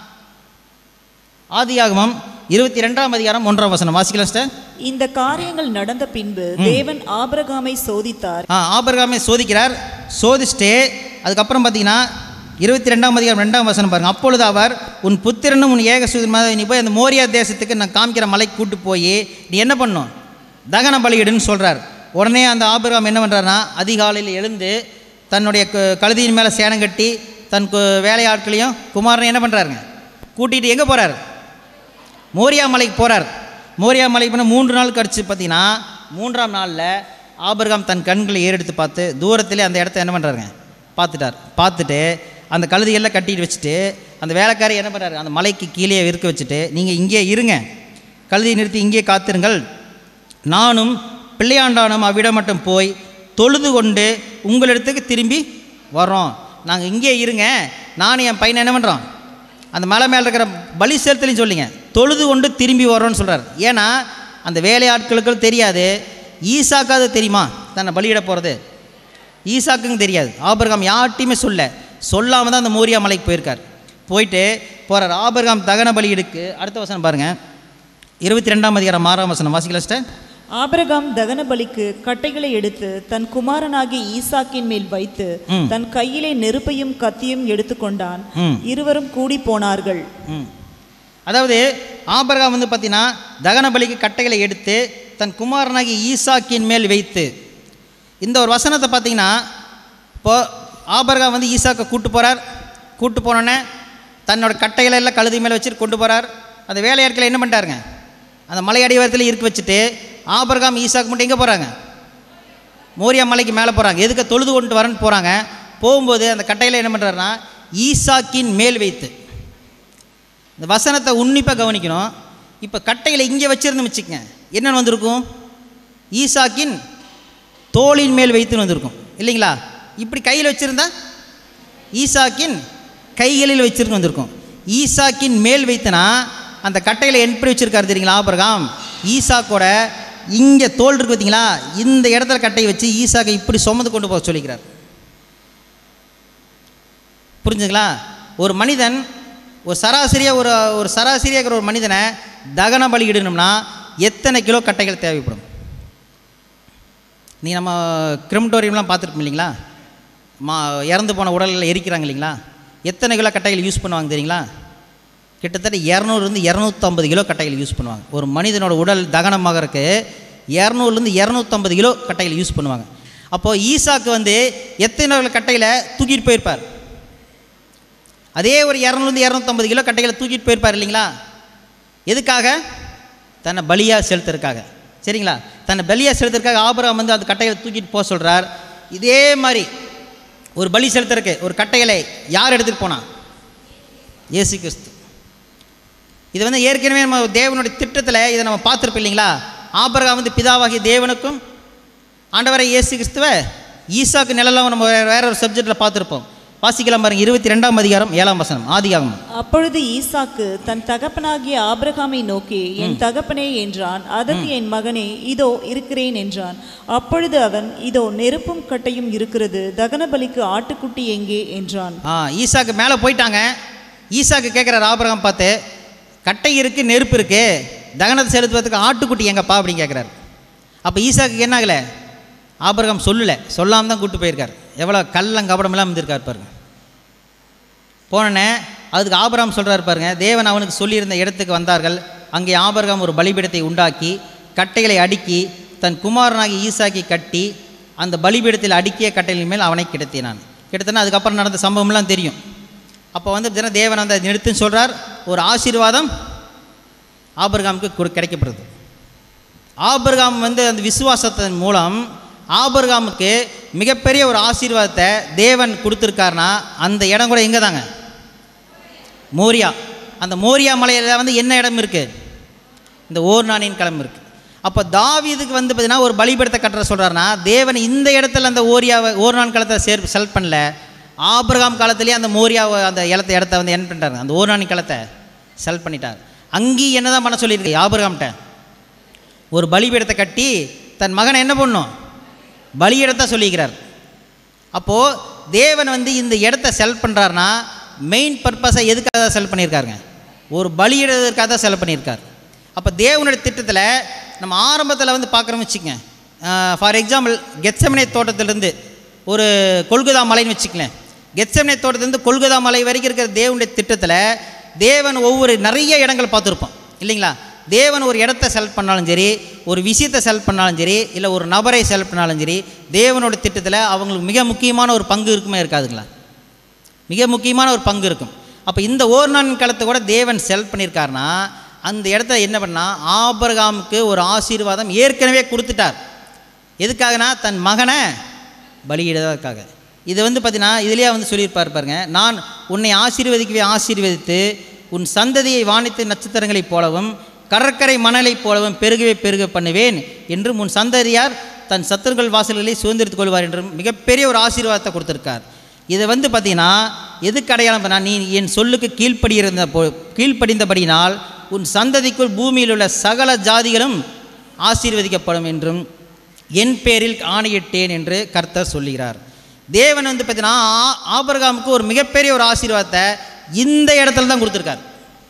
ஆதியாகமம் இருபத்தி ரெண்டாம் அதிகாரம் ஒன்றாம் வசனம் வாசிக்கலாம் சிஸ்டர் இந்த காரியங்கள் நடந்த பின்பு தேவன் ஆபிரகாமை சோதித்தார் ஆ ஆபரகாமை சோதிக்கிறார் சோதிச்சுட்டு அதுக்கப்புறம் பார்த்தீங்கன்னா இருபத்தி ரெண்டாம் அதிகாரம் ரெண்டாம் வசனம் பாருங்க அப்பொழுது அவர் உன் புத்திரனும் உன் ஏகசூதமாக நீ போய் அந்த மோரியா தேசத்துக்கு நான் காமிக்கிற மலைக்கு கூட்டு போய் நீ என்ன பண்ணும் தகன பலியிடுன்னு சொல்கிறார் உடனே அந்த ஆபிரகாம் என்ன பண்ணுறாருன்னா அதிகாலையில் எழுந்து தன்னுடைய க- கழுதியின் மேலே சேனம் கட்டி தன் கு- வேலையாட்களையும் குமாரனை என்ன பண்ணுறாருங்க கூட்டிகிட்டு எங்கே போகிறார் மோரியா மலைக்கு போகிறார் மோரியா மலைக்கு போனால் மூன்று நாள் கழிச்சு பார்த்தீங்கன்னா மூன்றாம் நாளில் ஆபிரகாம் தன் கண்களை ஏறெடுத்து பார்த்து தூரத்திலே அந்த இடத்த என்ன பண்ணுறாருங்க பார்த்துட்டார் பார்த்துட்டு அந்த கழுதையெல்லாம் கட்டிட்டு வச்சுட்டு அந்த வேலைக்காரி என்ன பண்ணுறாரு அந்த மலைக்கு கீழே இருக்க வச்சுட்டு நீங்கள் இங்கே இருங்க கழுதையை நிறுத்தி இங்கே காத்திருங்கள் நானும் பிள்ளையாண்டானும் அவ்விடம் மட்டும் போய் தொழுது கொண்டு உங்களிடத்துக்கு திரும்பி வர்றோம் நாங்கள் இங்கே இருங்க நானும் என் பையனை என்ன பண்ணுறோம் அந்த மலை மேலே இருக்கிற பலி செலுத்தலையும் சொல்லிங்க தொழுது கொண்டு திரும்பி வரோன்னு சொல்கிறார் ஏன்னா அந்த வேலையாட்களுக்கு தெரியாது ஈசாக்காவது தெரியுமா தன்னை பலியிட போகிறது ஈசாக்குங்க தெரியாது ஆபர்காம் யார்ட்டையுமே சொல்ல சொல்லாமல் தான் அந்த மோரியா மலைக்கு போயிருக்கார் போயிட்டு போகிறார் ஆபர்காம் தகன பலியிடுக்கு அடுத்த வசனம் பாருங்கள் இருபத்தி ரெண்டாம் அதிகாரம் ஆறாம் வசனம் வாசிக்கல சிஸ்டர் ஆபிரகாம் தகன பலிக்கு கட்டைகளை எடுத்து தன் குமாரனாகிய ஈசாக்கின் மேல் வைத்து ம். தன் கையிலே நெருப்பையும் கத்தியும் எடுத்துக்கொண்டான் ம் இருவரும் கூடி போனார்கள் ம் அதாவது ஆபரகாம் வந்து பார்த்தீங்கன்னா தகன பலிக்கு கட்டைகளை எடுத்து தன் குமாரனாகி ஈசாக்கின் மேல் வைத்து இந்த ஒரு வசனத்தை பார்த்தீங்கன்னா இப்போ ஆபரகாம் வந்து ஈசாக்கை கூட்டு போகிறார் கூட்டு போனோன்னே தன்னோட கட்டைகளை எல்லாம் கழுதி மேலே வச்சுட்டு கொண்டு போகிறார் அந்த வேலையாட்களை என்ன பண்ணிட்டாருங்க அந்த மலை அடிவாரத்தில் இருக்க வச்சுட்டு ஆபரகாம் ஈசாக்கு மட்டும் எங்கே போகிறாங்க மோரியா மலைக்கு மேலே போகிறாங்க எதுக்கு தொழுது கொண்டு வரேன்னு போகிறாங்க போகும்போது அந்த கட்டையில் என்ன பண்ணுறாருன்னா ஈசாக்கின் மேல் வைத்து இந்த வசனத்தை உன்னிப்பாக கவனிக்கணும் இப்போ கட்டையில் இங்கே வச்சிருந்து வச்சுக்கங்க என்னென்னு வந்திருக்கும் ஈசாக்கின் தோளின் மேல் வைத்துன்னு வந்திருக்கும் இல்லைங்களா இப்படி கையில் வச்சுருந்தா ஈசாக்கின் கைகளில் வச்சிருந்து வந்திருக்கும் ஈசாக்கின் மேல் வைத்தனா அந்த கட்டையில் எப்படி வச்சிருக்காரு தெரியுங்களா ஆபரகாம் ஈசாக்கோட இங்கே தோல் இருக்கு பார்த்தீங்களா இந்த இடத்துல கட்டையை வச்சு ஈசாக்கை இப்படி சுமந்து கொண்டு போக சொல்லிக்கிறார் புரிஞ்சுங்களா ஒரு மனிதன் ஒரு சராசரியாக ஒரு ஒரு சராசரியாக இருக்கிற ஒரு மனிதனை தகன பலியிடணும்னா எத்தனை கிலோ கட்டைகள் தேவைப்படும் நீ நம்ம கிரிமட்டோரியம்லாம் பார்த்துருப்போம் இல்லைங்களா மா இறந்து போன உடலில் எரிக்கிறாங்க இல்லைங்களா எத்தனை கிலோ கட்டைகள் யூஸ் பண்ணுவாங்க தெரியுங்களா கிட்டத்தட்ட இரநூறுலேருந்து இரநூத்தம்பது கிலோ கட்டைகள் யூஸ் பண்ணுவாங்க ஒரு மனிதனோட உடல் தகனமாகறதுக்கு இரநூறுலேருந்து இரநூத்தம்பது கிலோ கட்டைகள் யூஸ் பண்ணுவாங்க அப்போது ஈசாக்கு வந்து எத்தனை கிலோ கட்டையில் தூக்கிட்டு போயிருப்பார் அதே ஒரு இரநூறுலேருந்து இரநூத்தம்பது கிலோ கட்டைகளை தூக்கிட்டு போயிருப்பார் இல்லைங்களா எதுக்காக தன்னை பலியாக செலுத்துறதுக்காக சரிங்களா தன்னை பலியாக செலுத்துறதுக்காக ஆபரம் வந்து அந்த கட்டைகளை தூக்கிட்டு போக சொல்கிறார் இதே மாதிரி ஒரு பலி செலுத்துறதுக்கு ஒரு கட்டைகளை யார் எடுத்துகிட்டு போனா இயேசு கிறிஸ்து இது வந்து ஏற்கனவே நம்ம தேவனுடைய திட்டத்தில் இதை நம்ம பார்த்துருப்போம் இல்லைங்களா ஆபரகா வந்து பிதாவாகிய தேவனுக்கும் ஆண்டவரை இயேசு கிறிஸ்துவ ஈசாக்கு நிழலாம் நம்ம வேற வேற ஒரு சப்ஜெக்டில் பார்த்துருப்போம் வாசிக்கலாம் பாருங்க இருபத்தி ரெண்டாம் அதிகாரம் ஏழாம் வசனம் ஆதிகாகம் அப்பொழுது ஈசாக்கு தன் தகப்பனாகிய ஆபிரகாமை நோக்கி என் தகப்பனே என்றான் அதற்கு என் மகனே இதோ இருக்கிறேன் என்றான் அப்பொழுது அவன் இதோ நெருப்பும் கட்டையும் இருக்கிறது தகன பலிக்கு ஆட்டுக்குட்டி எங்கே என்றான் ஆ ஈசாக்கு மேலே போயிட்டாங்க ஈசாக்கு கேட்குறாரு ஆபரகம் பார்த்து கட்டை இருக்குது நெருப்பு இருக்குது தகனத்தை செலுத்துவதற்கு ஆட்டுக்குட்டி எங்கப்பா அப்படின்னு கேட்குறாரு அப்போ ஈசாக்கு என்ன ஆகலை ஆபரகம் சொல்லலை சொல்லாமல் தான் கூப்பிட்டு போயிருக்கார் எவ்வளோ கள்ளம் கபடமெல்லாம் இருந்திருக்கார் பாருங்க போனோடனே அதுக்கு ஆபராம் சொல்கிறார் பாருங்க தேவன் அவனுக்கு சொல்லியிருந்த இடத்துக்கு வந்தார்கள் அங்கே ஆபரகம் ஒரு பலிபீடத்தை உண்டாக்கி கட்டைகளை அடுக்கி தன் குமாரனாகி ஈசாக்கி கட்டி அந்த பலிபீடத்தில் அடுக்கிய கட்டைகளின் மேல் அவனை கிடத்தினான் கிட்டத்தட்ட அதுக்கப்புறம் நடந்த சம்பவம்லாம் தெரியும் அப்போ வந்து பார்த்தீங்கன்னா தேவன் வந்து அதை நிறுத்துன்னு சொல்கிறார் ஒரு ஆசீர்வாதம் ஆபர்காமுக்கு கொடு- கிடைக்கப்படுது ஆபர்காம் வந்து அந்த விசுவாசத்தின் மூலம் ஆபர்காமுக்கு மிகப்பெரிய ஒரு ஆசீர்வாதத்தை தேவன் கொடுத்துருக்காருனா அந்த இடம் கூட எங்கே தாங்க மோரியா அந்த மோரியா மலையில் வந்து என்ன இடம் இருக்குது இந்த ஓர்நானின் களம் இருக்குது அப்போ தாவீதுக்கு வந்து பார்த்தீங்கன்னா ஒரு பலிபீடத்தை கட்டுற சொல்கிறாருன்னா தேவன் இந்த இடத்துல அந்த ஓரியாவை ஓர்நான் களத்தை சேர் செலக்ட் பண்ணல ஆபிரகாம் காலத்திலேயே அந்த மோரியாவை அந்த இடத்த இடத்த வந்து என்ன பண்ணிட்டாரு அந்த ஓர்நானி களத்தை செலக்ட் பண்ணிட்டார் அங்கேயும் என்ன தான் பண்ண சொல்லியிருக்கு ஆபிரகாம்கிட்ட ஒரு பலிபீடத்தை கட்டி தன் மகனை என்ன பண்ணும் பலியிடத்தை சொல்லிக்கிறார் அப்போது தேவன் வந்து இந்த இடத்த செலக்ட் பண்ணுறாருனா மெயின் பர்பஸை எதுக்காக செலக்ட் பண்ணியிருக்காருங்க ஒரு பலியிடுறதுக்காக தான் செலக்ட் பண்ணியிருக்கார் அப்போ தேவனுடைய திட்டத்தில் நம்ம ஆரம்பத்தில் வந்து பார்க்குறோம் வச்சுக்கங்க ஃபார் எக்ஸாம்பிள் கெத்சமனை தோட்டத்திலிருந்து ஒரு கொல்கதா மலைன்னு வச்சுக்கலேன் கெத்சமனை தோட்டத்திலேருந்து கொல்கதா மலை வரைக்கும் இருக்கிற தேவனுடைய திட்டத்தில் தேவன் ஒவ்வொரு நிறைய இடங்கள் பார்த்துருப்போம் இல்லைங்களா தேவன் ஒரு இடத்த செலக்ட் பண்ணாலும் சரி ஒரு விஷயத்தை செலக்ட் பண்ணாலும் சரி இல்லை ஒரு நபரை செலக்ட் பண்ணாலும் சரி தேவனோட திட்டத்தில் அவங்களுக்கு மிக முக்கியமான ஒரு பங்கு இருக்குமே இருக்காதுங்களா மிக முக்கியமான ஒரு பங்கு இருக்கும் அப்போ இந்த ஓர்நான் காலத்தை கூட தேவன் செலக்ட் பண்ணியிருக்காருனா அந்த இடத்த என்ன பண்ணால் ஆபரகாமுக்கு ஒரு ஆசீர்வாதம் ஏற்கனவே கொடுத்துட்டார் எதுக்காகனா தன் மகனை பலியிடுவதற்காக இது வந்து பார்த்தீங்கன்னா இதுலேயே வந்து சொல்லியிருப்பார் பாருங்க நான் உன்னை ஆசீர்வதிக்கவே ஆசீர்வதித்து உன் சந்ததியை வானித்து நட்சத்திரங்களைப் போலவும் கடற்கரை மணலைப் போலவும் பெருகவே பெருக பண்ணுவேன் என்றும் உன் சந்ததியார் தன் சத்துருக்கள் வாசல்களை சுதந்திரித்துக் கொள்வார் என்றும் மிகப்பெரிய ஒரு ஆசீர்வாதத்தை கொடுத்துருக்கார் இதை வந்து பார்த்தீங்கன்னா எதுக்கு அடையாளம் பண்ணா நீ என் சொல்லுக்கு கீழ்ப்படியிருந்த போ கீழ்ப்படிந்தபடினால் உன் சந்ததிக்குள் பூமியில் உள்ள சகல ஜாதிகளும் ஆசீர்வதிக்கப்படும் என்றும் என் பேரில் ஆணையிட்டேன் என்று கர்த்தர் சொல்லுகிறார் தேவன் வந்து பார்த்தீங்கன்னா ஆ- ஆபிரகாமுக்கு ஒரு மிகப்பெரிய ஒரு ஆசீர்வாதத்தை இந்த இடத்துல தான் கொடுத்துருக்கார்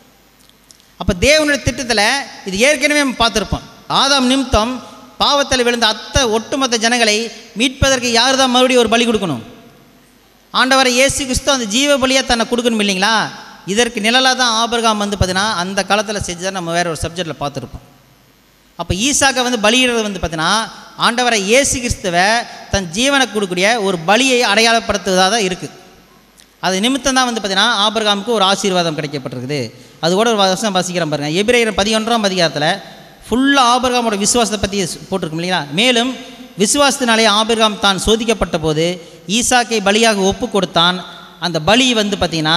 அப்போ தேவனுடைய திட்டத்தில் இது ஏற்கனவே நம்ம பார்த்துருப்போம் ஆதாம் நிமித்தம் பாவத்தில் விழுந்த அத்தை ஒட்டுமொத்த ஜனங்களை மீட்பதற்கு யார் தான் மறுபடியும் ஒரு பலி கொடுக்கணும் ஆண்டவரை இயேசு கிறிஸ்து அந்த ஜீவ பலியாக தன்னை கொடுக்கணும் இல்லைங்களா இதற்கு நிழலாக தான் ஆபிரகாம் வந்து பார்த்தீங்கன்னா அந்த காலத்தில் செஞ்சதை நம்ம வேற ஒரு சப்ஜெக்டில் பார்த்துருப்போம் அப்போ ஈசாக்கை வந்து பலியிடுறது வந்து பார்த்தீங்கன்னா ஆண்டவரை இயேசு கிறிஸ்துவை தன் ஜீவனை கொடுக்கக்கூடிய ஒரு பலியை அடையாளப்படுத்துவதாக தான் இருக்குது அது நிமித்தம் தான் வந்து பார்த்தீங்கன்னா ஆபிரகாமுக்கு ஒரு ஆசீர்வாதம் கிடைக்கப்பட்டிருக்குது அது கூட ஒரு வசனம் வாசிக்கிறேன் பாருங்கள் எபிரேயர் பதினொன்றாம் அதிகாரத்தில் ஃபுல்லாக ஆபிரகாமோட விசுவாசத்தை பற்றி போட்டிருக்கும் இல்லைங்களா மேலும் விசுவாசத்தினாலே ஆபிரகாம் தான் சோதிக்கப்பட்ட போது ஈசாக்கை பலியாக ஒப்பு கொடுத்தான் அந்த பலி வந்து பார்த்திங்கன்னா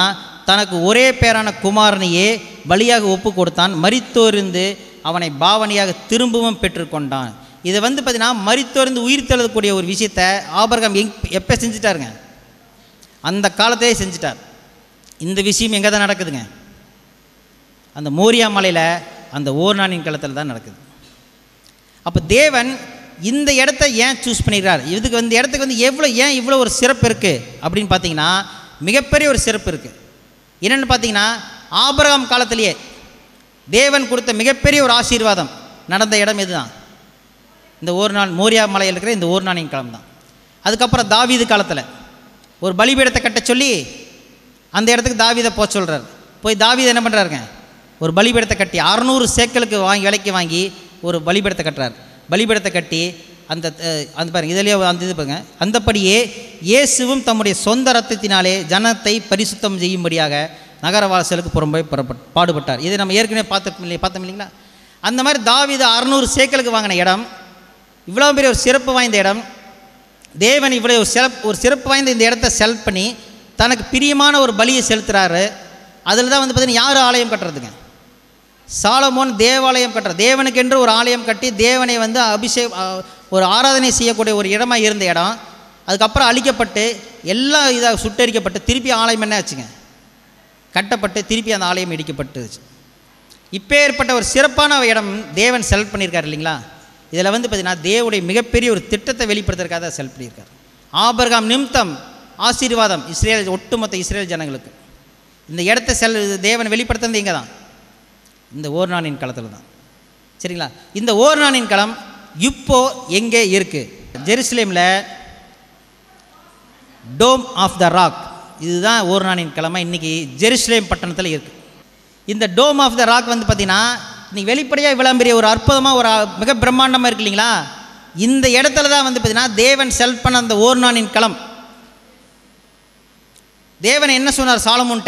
தனக்கு ஒரே பேரான குமாரனையே பலியாக ஒப்பு கொடுத்தான் மரித்தோரிந்து அவனை பாவனையாக திரும்பவும் பெற்றுக்கொண்டான் இதை வந்து பார்த்தீங்கன்னா மரித்தோர்ந்து உயிர் தெழுதக்கூடிய ஒரு விஷயத்தை ஆபரகம் எங் எப்போ செஞ்சுட்டாருங்க அந்த காலத்திலே செஞ்சுட்டார் இந்த விஷயம் எங்கே தான் நடக்குதுங்க அந்த மோரியா மலையில் அந்த ஓர்நானின் களத்தில் தான் நடக்குது அப்போ தேவன் இந்த இடத்த ஏன் சூஸ் பண்ணிடுறார் இதுக்கு இந்த இடத்துக்கு வந்து எவ்வளோ ஏன் இவ்வளோ ஒரு சிறப்பு இருக்குது அப்படின்னு பார்த்தீங்கன்னா மிகப்பெரிய ஒரு சிறப்பு இருக்குது என்னென்னு பார்த்தீங்கன்னா ஆபிரகாம் காலத்திலேயே தேவன் கொடுத்த மிகப்பெரிய ஒரு ஆசீர்வாதம் நடந்த இடம் இதுதான் இந்த ஒரு நாள் மோரியா மலையில் இருக்கிற இந்த ஒரு நாளின் காலம் தான் அதுக்கப்புறம் தாவீது காலத்தில் ஒரு பலிபீடத்தை கட்ட சொல்லி அந்த இடத்துக்கு தாவீதை போக சொல்கிறார் போய் தாவீது என்ன பண்ணுறாருங்க ஒரு பலிபீடத்தை கட்டி அறநூறு சேக்கலுக்கு வாங்கி விலைக்கு வாங்கி ஒரு பலிபீடத்தை கட்டுறார் பலிபீடத்தை கட்டி அந்த அஹ், அந்த பாருங்க இதுலேயே அந்த இது பாருங்க அந்தபடியே இயேசுவும் தம்முடைய சொந்த ரத்தத்தினாலே ஜனத்தை பரிசுத்தம் செய்யும்படியாக நகரவாசலுக்கு புறம்பே புறப்பட் பாடுபட்டார் இதை நம்ம ஏற்கனவே பார்த்துருக்கோம் இல்லையா பார்த்தோம் இல்லைங்களா அந்த மாதிரி தாவீது அறநூறு சேக்கலுக்கு வாங்கின இடம் இவ்வளோ பெரிய ஒரு சிறப்பு வாய்ந்த இடம் தேவன் இவ்வளோ ஒரு சிறப்பு ஒரு சிறப்பு வாய்ந்த இந்த இடத்த செலக்ட் பண்ணி தனக்கு பிரியமான ஒரு பலியை செலுத்துகிறாரு அதில் தான் வந்து பார்த்தீங்கன்னா யார் ஆலயம் கட்டுறதுங்க சாலமோன் தேவாலயம் கட்டுற தேவனுக்கென்று ஒரு ஆலயம் கட்டி தேவனை வந்து அபிஷேக் அஹ், ஒரு ஆராதனை செய்யக்கூடிய ஒரு இடமா இருந்த இடம் அதுக்கப்புறம் அழிக்கப்பட்டு எல்லாம் இதாக சுட்டரிக்கப்பட்டு திருப்பி ஆலயம் என்ன ஆச்சுங்க கட்டப்பட்டு திருப்பி அந்த ஆலயம் இடிக்கப்பட்டுச்சு இப்போ ஏற்பட்ட ஒரு சிறப்பான இடம் தேவன் செலக்ட் பண்ணியிருக்காரு இல்லைங்களா இதில் வந்து பார்த்தீங்கன்னா தேவனுடைய மிகப்பெரிய ஒரு திட்டத்தை வெளிப்படுத்துறதுக்காக தான் செலக்ட் பண்ணியிருக்காரு ஆபர்காம் நிமித்தம் ஆசீர்வாதம் இஸ்ரேல் ஒட்டுமொத்த இஸ்ரேல் ஜனங்களுக்கு இந்த இடத்த செல் தேவன் வெளிப்படுத்துறது இங்கே தான் இந்த ஓர்நானின் களத்தில் தான் சரிங்களா இந்த ஓர்நானின் களம் இப்போ எங்கே இருக்குது ஜெருசலேமில் டோம் ஆஃப் த ராக் இதுதான் ஓர்நானின் கிழமை இன்றைக்கி ஜெருசலேம் பட்டணத்தில் இருக்குது இந்த டோம் ஆஃப் த ராக் வந்து பார்த்திங்கன்னா இன்னைக்கு வெளிப்படையாக இவ்வளோ பெரிய ஒரு அற்புதமாக ஒரு அ- மிக பிரம்மாண்டமாக இருக்கு இல்லைங்களா இந்த இடத்துல தான் வந்து பார்த்திங்கன்னா தேவன் செல் பண்ண அந்த ஓர்நானின் களம் தேவன் என்ன சொன்னார் சாலமோன்ட்ட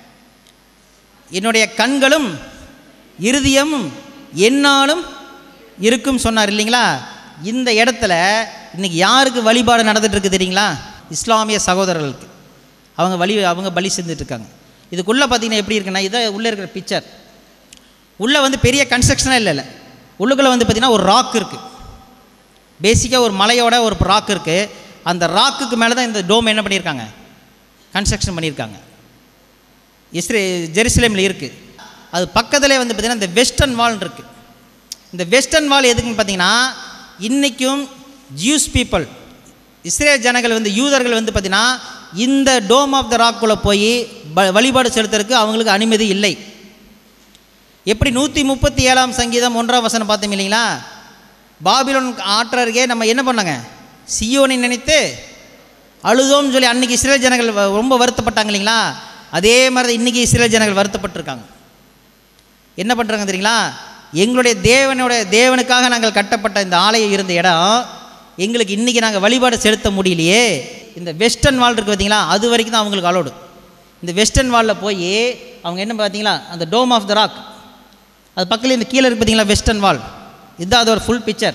என்னுடைய கண்களும் இருதயமும் என்னாலும் இருக்கும் சொன்னார் இல்லைங்களா இந்த இடத்துல இன்னைக்கு யாருக்கு வழிபாடு நடந்துட்டு இருக்கு தெரியுங்களா இஸ்லாமிய சகோதரர்களுக்கு அவங்க வழி அவங்க பலி செஞ்சுட்டு இருக்காங்க இதுக்குள்ளே பார்த்தீங்கன்னா எப்படி இருக்குன்னா இதை உள்ளே இருக்கிற பிக்சர் உள்ளே வந்து பெரிய கன்ஸ்ட்ரக்ஷனாக இல்லை இல்லை உள்ளுக்குள்ளே வந்து பார்த்திங்கன்னா ஒரு ராக் இருக்குது பேசிக்காக ஒரு மலையோட ஒரு ராக் இருக்குது அந்த ராக்குக்கு மேலே தான் இந்த டோம் என்ன பண்ணியிருக்காங்க கன்ஸ்ட்ரக்ஷன் பண்ணியிருக்காங்க இஸ்ரே ஜெருசலேமில் இருக்குது அது பக்கத்துலேயே வந்து பார்த்திங்கன்னா இந்த வெஸ்டர்ன் வால் இருக்குது இந்த வெஸ்டர்ன் வால் எதுக்குன்னு பார்த்தீங்கன்னா இன்றைக்கும் ஜூஸ் பீப்புள் இஸ்ரேல் ஜனங்கள் வந்து யூதர்கள் வந்து பார்த்திங்கன்னா இந்த டோம் ஆஃப் த ராக்குள்ளே போய் ப வழிபாடு செலுத்துறதுக்கு அவங்களுக்கு அனுமதி இல்லை எப்படி நூற்றி முப்பத்தி ஏழாம் சங்கீதம் ஒன்றாம் வசனம் பார்த்தோம் இல்லைங்களா பாபிலோன் ஆற்றருகே நம்ம என்ன பண்ணாங்க சியோனை நினைத்து அழுதோம்னு சொல்லி அன்றைக்கி இஸ்ரேல் ஜனங்கள் வ- ரொம்ப வருத்தப்பட்டாங்க இல்லைங்களா அதே மாதிரி தான் இன்றைக்கி இஸ்ரேல் ஜனங்கள் வருத்தப்பட்டிருக்காங்க என்ன பண்ணுறாங்க தெரியுங்களா எங்களுடைய தேவனோட தேவனுக்காக நாங்கள் கட்டப்பட்ட இந்த ஆலயம் இருந்த இடம் எங்களுக்கு இன்றைக்கி நாங்கள் வழிபாடு செலுத்த முடியலையே இந்த வெஸ்டர்ன் வால் இருக்குது பார்த்தீங்களா அது வரைக்கும் தான் அவங்களுக்கு அலோடு இந்த வெஸ்டர்ன் வாலில் போய் அவங்க என்ன பார்த்தீங்களா அந்த டோம் ஆஃப் த ராக் அது பக்கத்தில் இந்த கீழே இருக்கு பார்த்தீங்களா வெஸ்டர்ன் வால் இதுதான் அதோட ஃபுல் பிக்சர்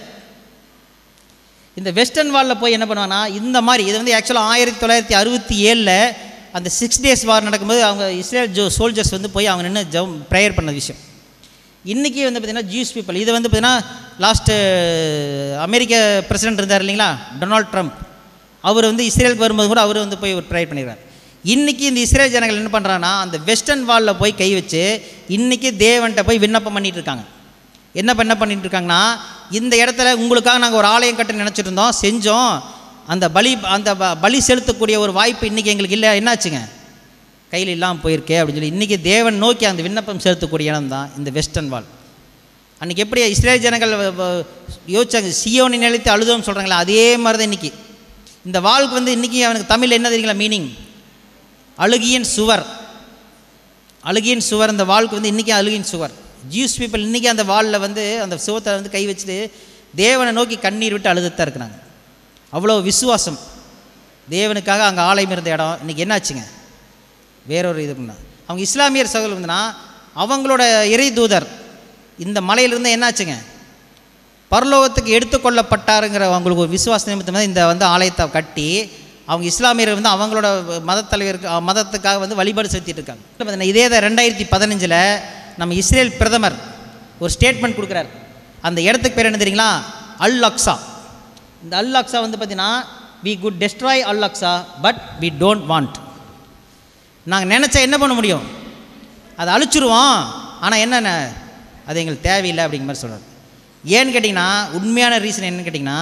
இந்த வெஸ்டர்ன் வாலில் போய் என்ன பண்ணுவாங்கன்னா இந்த மாதிரி இது வந்து ஆக்சுவலாக ஆயிரத்தி தொள்ளாயிரத்தி அறுபத்தி ஏழில் அந்த சிக்ஸ் டேஸ் வார் நடக்கும்போது அவங்க இஸ்ரேல் ஜோ சோல்ஜர்ஸ் வந்து போய் அவங்க நின்று ஜம் ப்ரேயர் பண்ண விஷயம் இன்றைக்கி வந்து பார்த்திங்கன்னா ஜூஸ் பீப்பிள் இது வந்து பார்த்திங்கன்னா லாஸ்ட்டு அமெரிக்க பிரசிடென்ட் இருந்தார் இல்லைங்களா டொனால்ட் ட்ரம்ப் அவர் வந்து இஸ்ரேலுக்கு வரும்போது கூட அவர் வந்து போய் ப்ரேயர் பண்ணிடுறார் இன்றைக்கி இந்த இஸ்ரேல் ஜனங்கள் என்ன பண்ணுறாங்கன்னா அந்த வெஸ்டர்ன் வாலில் போய் கை வச்சு இன்றைக்கி தேவன்கிட்ட போய் விண்ணப்பம் பண்ணிட்டு இருக்காங்க என்ன பண்ண பண்ணிட்டு இருக்காங்கன்னா இந்த இடத்துல உங்களுக்காக நாங்கள் ஒரு ஆலயம் கட்ட நினச்சிட்டு இருந்தோம் செஞ்சோம் அந்த பலி அந்த ப- பலி செலுத்தக்கூடிய ஒரு வாய்ப்பு இன்றைக்கி எங்களுக்கு இல்லை என்னாச்சுங்க கையில் இல்லாமல் போயிருக்கே அப்படின்னு சொல்லி இன்றைக்கி தேவன் நோக்கி அந்த விண்ணப்பம் செலுத்தக்கூடிய இடம் தான் இந்த வெஸ்டர்ன் வால் அன்றைக்கி எப்படி இஸ்ரேல் ஜனங்கள் வ- வ- யோசிச்சாங்க சியோனி நிலைத்து அழுதோம்னு சொல்கிறாங்களா அதே மாதிரி தான் இன்றைக்கி இந்த வாளுக்கு வந்து இன்றைக்கி அவனுக்கு தமிழ் என்ன தெரியுங்களா மீனிங் அழுகியின் சுவர் அழுகியின் சுவர் அந்த வாளுக்கு வந்து இன்றைக்கி அழுகியின் சுவர் ஜூஸ் பீப்பிள் இன்றைக்கி அந்த வாலில் வந்து அந்த சுவத்தை வந்து கை வச்சுட்டு தேவனை நோக்கி கண்ணீர் விட்டு அழுதுத்தான் இருக்கிறாங்க அவ்வளோ விசுவாசம் தேவனுக்காக அங்கே ஆலயம் இருந்த இடம் இன்றைக்கி என்னாச்சுங்க வேறொரு இது பண்ணா அவங்க இஸ்லாமியர் சகோதரர் வந்துன்னா அவங்களோட இறை தூதர் இந்த மலையிலிருந்து என்னாச்சுங்க பரலோகத்துக்கு எடுத்துக்கொள்ளப்பட்டாருங்கிற அவங்களுக்கு ஒரு விசுவாச நிமித்தமாக இந்த வந்து ஆலயத்தை கட்டி அவங்க இஸ்லாமியர் வந்து அவங்களோட மதத் தலைவருக்கு அஹ், மதத்துக்காக வந்து வழிபாடு செலுத்திட்டு இருக்காங்க பார்த்தீங்கன்னா, இதே தான் ரெண்டாயிரத்தி பதினஞ்சில் நம்ம இஸ்ரேல் பிரதமர் ஒரு ஸ்டேட்மெண்ட் கொடுக்குறாரு அந்த இடத்துக்கு பேர் என்ன தெரியுங்களா அல் அக்ஸா இந்த அல் அக்ஸா வந்து பார்த்தீங்கன்னா we could destroy Al Aqsa but we don't want நாங்கள் நினச்சா என்ன பண்ண முடியும் அதை அழிச்சிருவோம் ஆனால் என்னென்ன அது எங்களுக்கு தேவையில்லை அப்படிங்கிற மாதிரி சொல்கிறார் ஏன்னு கேட்டிங்கன்னா உண்மையான ரீசன் என்னன்னு கேட்டிங்கன்னா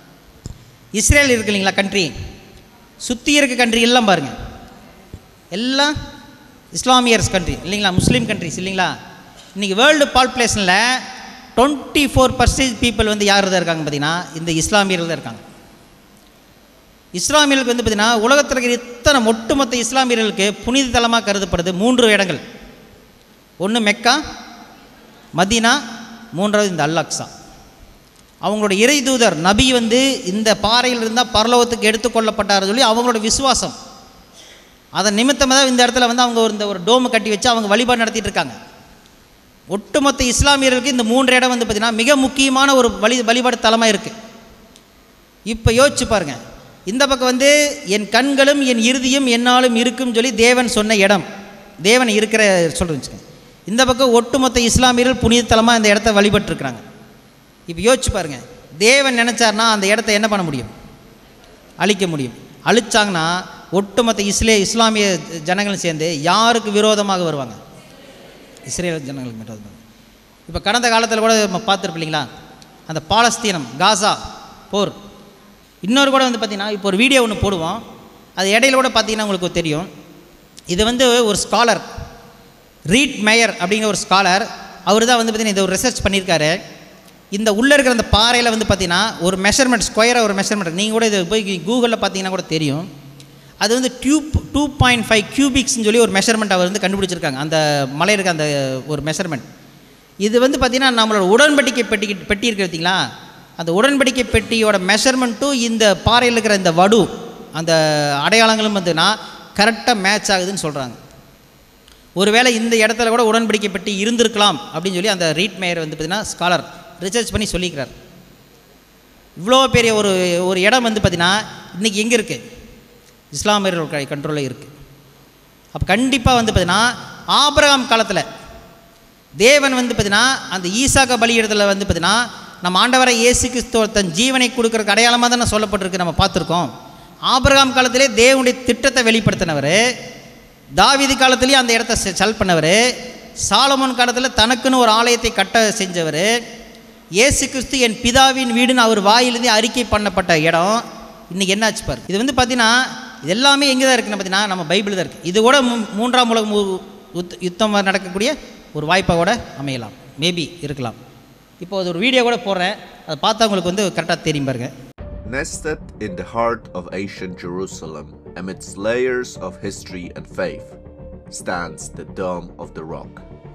இஸ்ரேல் இருக்கு இல்லைங்களா கண்ட்ரி சுற்றி இருக்க கண்ட்ரி எல்லாம் பாருங்கள் எல்லாம் இஸ்லாமியர்ஸ் கண்ட்ரி இல்லைங்களா முஸ்லீம் கண்ட்ரிஸ் இல்லைங்களா இன்றைக்கி வேர்ல்டு பாப்புலேஷனில் டுவெண்ட்டி ஃபோர் பர்சன்டேஜ் பீப்புள் வந்து யார் தான் இருக்காங்க பார்த்தீங்கன்னா இந்த இஸ்லாமியர்கள் தான் இருக்காங்க இஸ்லாமியர்களுக்கு வந்து பார்த்தீங்கன்னா உலகத்தில் இருக்கிற இத்தனை ஒட்டுமொத்த இஸ்லாமியர்களுக்கு புனித தலமாக கருதப்படுது மூன்று இடங்கள் ஒன்று மெக்கா மதீனா மூன்றாவது இந்த அல்லாக்ஸா அவங்களோட இறை தூதர் நபி வந்து இந்த பாறையில் இருந்தால் பரலோகத்துக்கு எடுத்துக்கொள்ளப்பட்டார் சொல்லி அவங்களோட விசுவாசம் அதன் நிமித்தமாக தான் இந்த இடத்துல வந்து அவங்க ஒரு இந்த ஒரு டோமு கட்டி வச்சு அவங்க வழிபாடு நடத்திட்டு இருக்காங்க ஒட்டுமொத்த இஸ்லாமியர்களுக்கு இந்த மூன்று இடம் வந்து பார்த்திங்கன்னா மிக முக்கியமான ஒரு வழி வழிபாடு தலமாக இருக்குது இப்போ யோசிச்சு பாருங்க இந்த பக்கம் வந்து என் கண்களும் என் இறுதியும் என்னாலும் இருக்கும் சொல்லி தேவன் சொன்ன இடம் தேவன் இருக்கிற சொல்கிறேன் இந்த பக்கம் ஒட்டுமொத்த இஸ்லாமியர்கள் புனித தலமாக இந்த இடத்த வழிபட்டுருக்குறாங்க இப்போ யோசிச்சு பாருங்க தேவன் நினச்சார்னா அந்த இடத்த என்ன பண்ண முடியும் அழிக்க முடியும் அழிச்சாங்கன்னா ஒட்டுமொத்த இஸ்லே இஸ்லாமிய ஜனங்களும் சேர்ந்து யாருக்கு விரோதமாக வருவாங்க இஸ்ரேல் ஜனங்களுக்கு விரோதமாக இப்போ கடந்த காலத்தில் கூட நம்ம பார்த்துருப்பீங்களா அந்த பாலஸ்தீனம் காசா போர் இன்னொரு கூட வந்து பார்த்திங்கன்னா இப்போ ஒரு வீடியோ ஒன்று போடுவோம் அது இடையில கூட பார்த்தீங்கன்னா உங்களுக்கு தெரியும் இது வந்து ஒரு ஸ்காலர் ரீட் மேயர் அப்படிங்கிற ஒரு ஸ்காலர் அவர் தான் வந்து பார்த்திங்கன்னா இதை ஒரு ரிசர்ச் பண்ணியிருக்காரு இந்த உள்ளே இருக்கிற அந்த பாறையில் வந்து பார்த்தீங்கன்னா ஒரு மெஷர்மெண்ட் ஸ்கொயராக ஒரு மெஷர்மெண்ட் நீங்கள் கூட இது போய் கூகுளில் பார்த்தீங்கன்னா கூட தெரியும் அது வந்து டியூப் டூ பாயிண்ட் ஃபைவ் கியூபிக்ஸ்னு சொல்லி ஒரு மெஷர்மெண்ட் அவர் வந்து கண்டுபிடிச்சிருக்காங்க அந்த மலை இருக்க அந்த ஒரு மெஷர்மெண்ட் இது வந்து பார்த்திங்கன்னா நம்மளோட உடன்படிக்கை பெட்டி பெட்டி இருக்கு பார்த்தீங்களா அந்த உடன்படிக்கை பெட்டியோட மெஷர்மெண்ட்டும் இந்த பாறையில் இருக்கிற இந்த வடு அந்த அடையாளங்களும் வந்துன்னா கரெக்டாக மேட்ச் ஆகுதுன்னு சொல்கிறாங்க ஒருவேளை இந்த இடத்துல கூட உடன்படிக்கை பெட்டி இருந்திருக்கலாம் அப்படின்னு சொல்லி அந்த ரீட் மேயர் வந்து பார்த்திங்கன்னா ஸ்காலர் ரிசர்ச் பண்ணி சொல்லிக்கிறார் இவ்வளோ பெரிய ஒரு ஒரு இடம் வந்து பார்த்திங்கன்னா இன்றைக்கி எங்கே இருக்குது இஸ்லாமியர்கள் கண்ட்ரோலில் இருக்குது அப்போ கண்டிப்பாக வந்து பார்த்திங்கன்னா ஆபிரகாம் காலத்தில் தேவன் வந்து பார்த்திங்கன்னா அந்த ஈசாக்க பலியிடத்தில் வந்து பார்த்திங்கன்னா நம்ம ஆண்டவரை இயேசு கிறிஸ்துவ தன் ஜீவனை கொடுக்குறக்கு அடையாளமாக தானே சொல்லப்பட்டிருக்கு நம்ம பார்த்துருக்கோம் ஆபிரகாம் காலத்திலே தேவனுடைய திட்டத்தை வெளிப்படுத்தினவர் தாவீது காலத்திலேயே அந்த இடத்த செ- செல் பண்ணவர் சாலமோன் காலத்தில் தனக்குன்னு ஒரு ஆலயத்தை கட்ட செஞ்சவர் இயேசு கிறிஸ்து என் பிதாவின் வீடுன்னு அவர் வாயிலிருந்து அறிக்கை பண்ணப்பட்ட இடம் இன்றைக்கி என்னாச்சு பாரு இது வந்து பார்த்தீங்கன்னா இது எல்லாமே எங்கே தான் இருக்குன்னு பார்த்தீங்கன்னா நம்ம பைபிள் தான் இருக்குது இது கூட மூ- மூன்றாம் உலக மு- யுத்த- யுத்தம் நடக்கக்கூடிய ஒரு வாய்ப்பாக கூட அமையலாம் மேபி இருக்கலாம் இப்போ அது ஒரு வீடியோ கூட போடுறேன் அதை பார்த்தா உங்களுக்கு வந்து கரெக்டாக தெரியும் பாருங்க Nested in the heart of ancient Jerusalem, amidst layers of history and faith, stands the Dome of the Rock.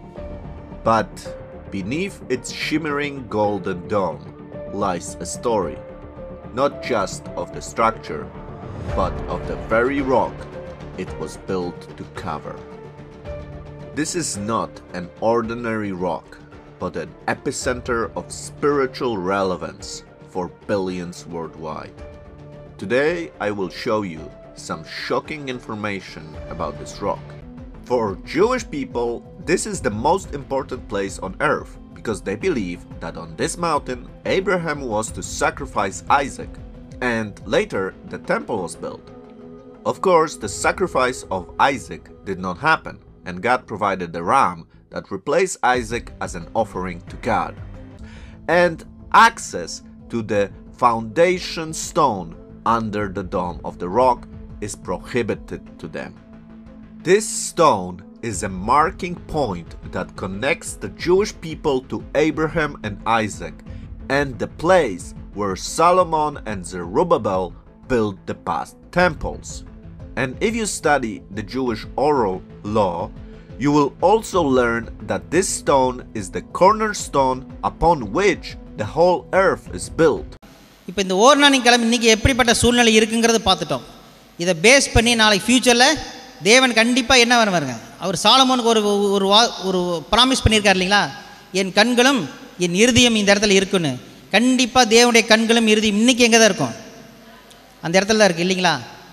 But beneath its shimmering golden dome lies a story, not just of the structure, but of the very rock it was built to cover. This is not an ordinary rock, but an epicenter of spiritual relevance for billions worldwide. Today, I will show you some shocking information about this rock. For Jewish people, this is the most important place on earth because they believe that on this mountain Abraham was to sacrifice Isaac, and later the temple was built. Of course, the sacrifice of Isaac did not happen, and God provided the ram that replaced Isaac as an offering to God. And access to the foundation stone under the dome of the rock is prohibited to them. This stone is a marking point that connects the Jewish people to Abraham and Isaac and the place where Solomon and Zerubbabel built the past temples. And if you study the Jewish oral law, you will also learn that this stone is the cornerstone upon which the whole earth is built. இப்போ இந்த ஓர்நானி கிழமை இன்றைக்கி எப்படிப்பட்ட சூழ்நிலை இருக்குங்கிறத பார்த்துட்டோம் இதை பேஸ் பண்ணி நாளைக்கு ஃப்யூச்சரில் தேவன் கண்டிப்பாக என்ன வருவாருங்க அவர் சாலமோனுக்கு ஒரு ஒரு வா ஒரு ப்ராமிஸ் பண்ணியிருக்கார் இல்லைங்களா என் கண்களும் என் இருதயம் இந்த இடத்துல இருக்குன்னு கண்டிப்பாக தேவனுடைய கண்களும் இறுதியும் இன்றைக்கி எங்கே தான் இருக்கும் அந்த இடத்துல தான் இருக்குது இல்லைங்களா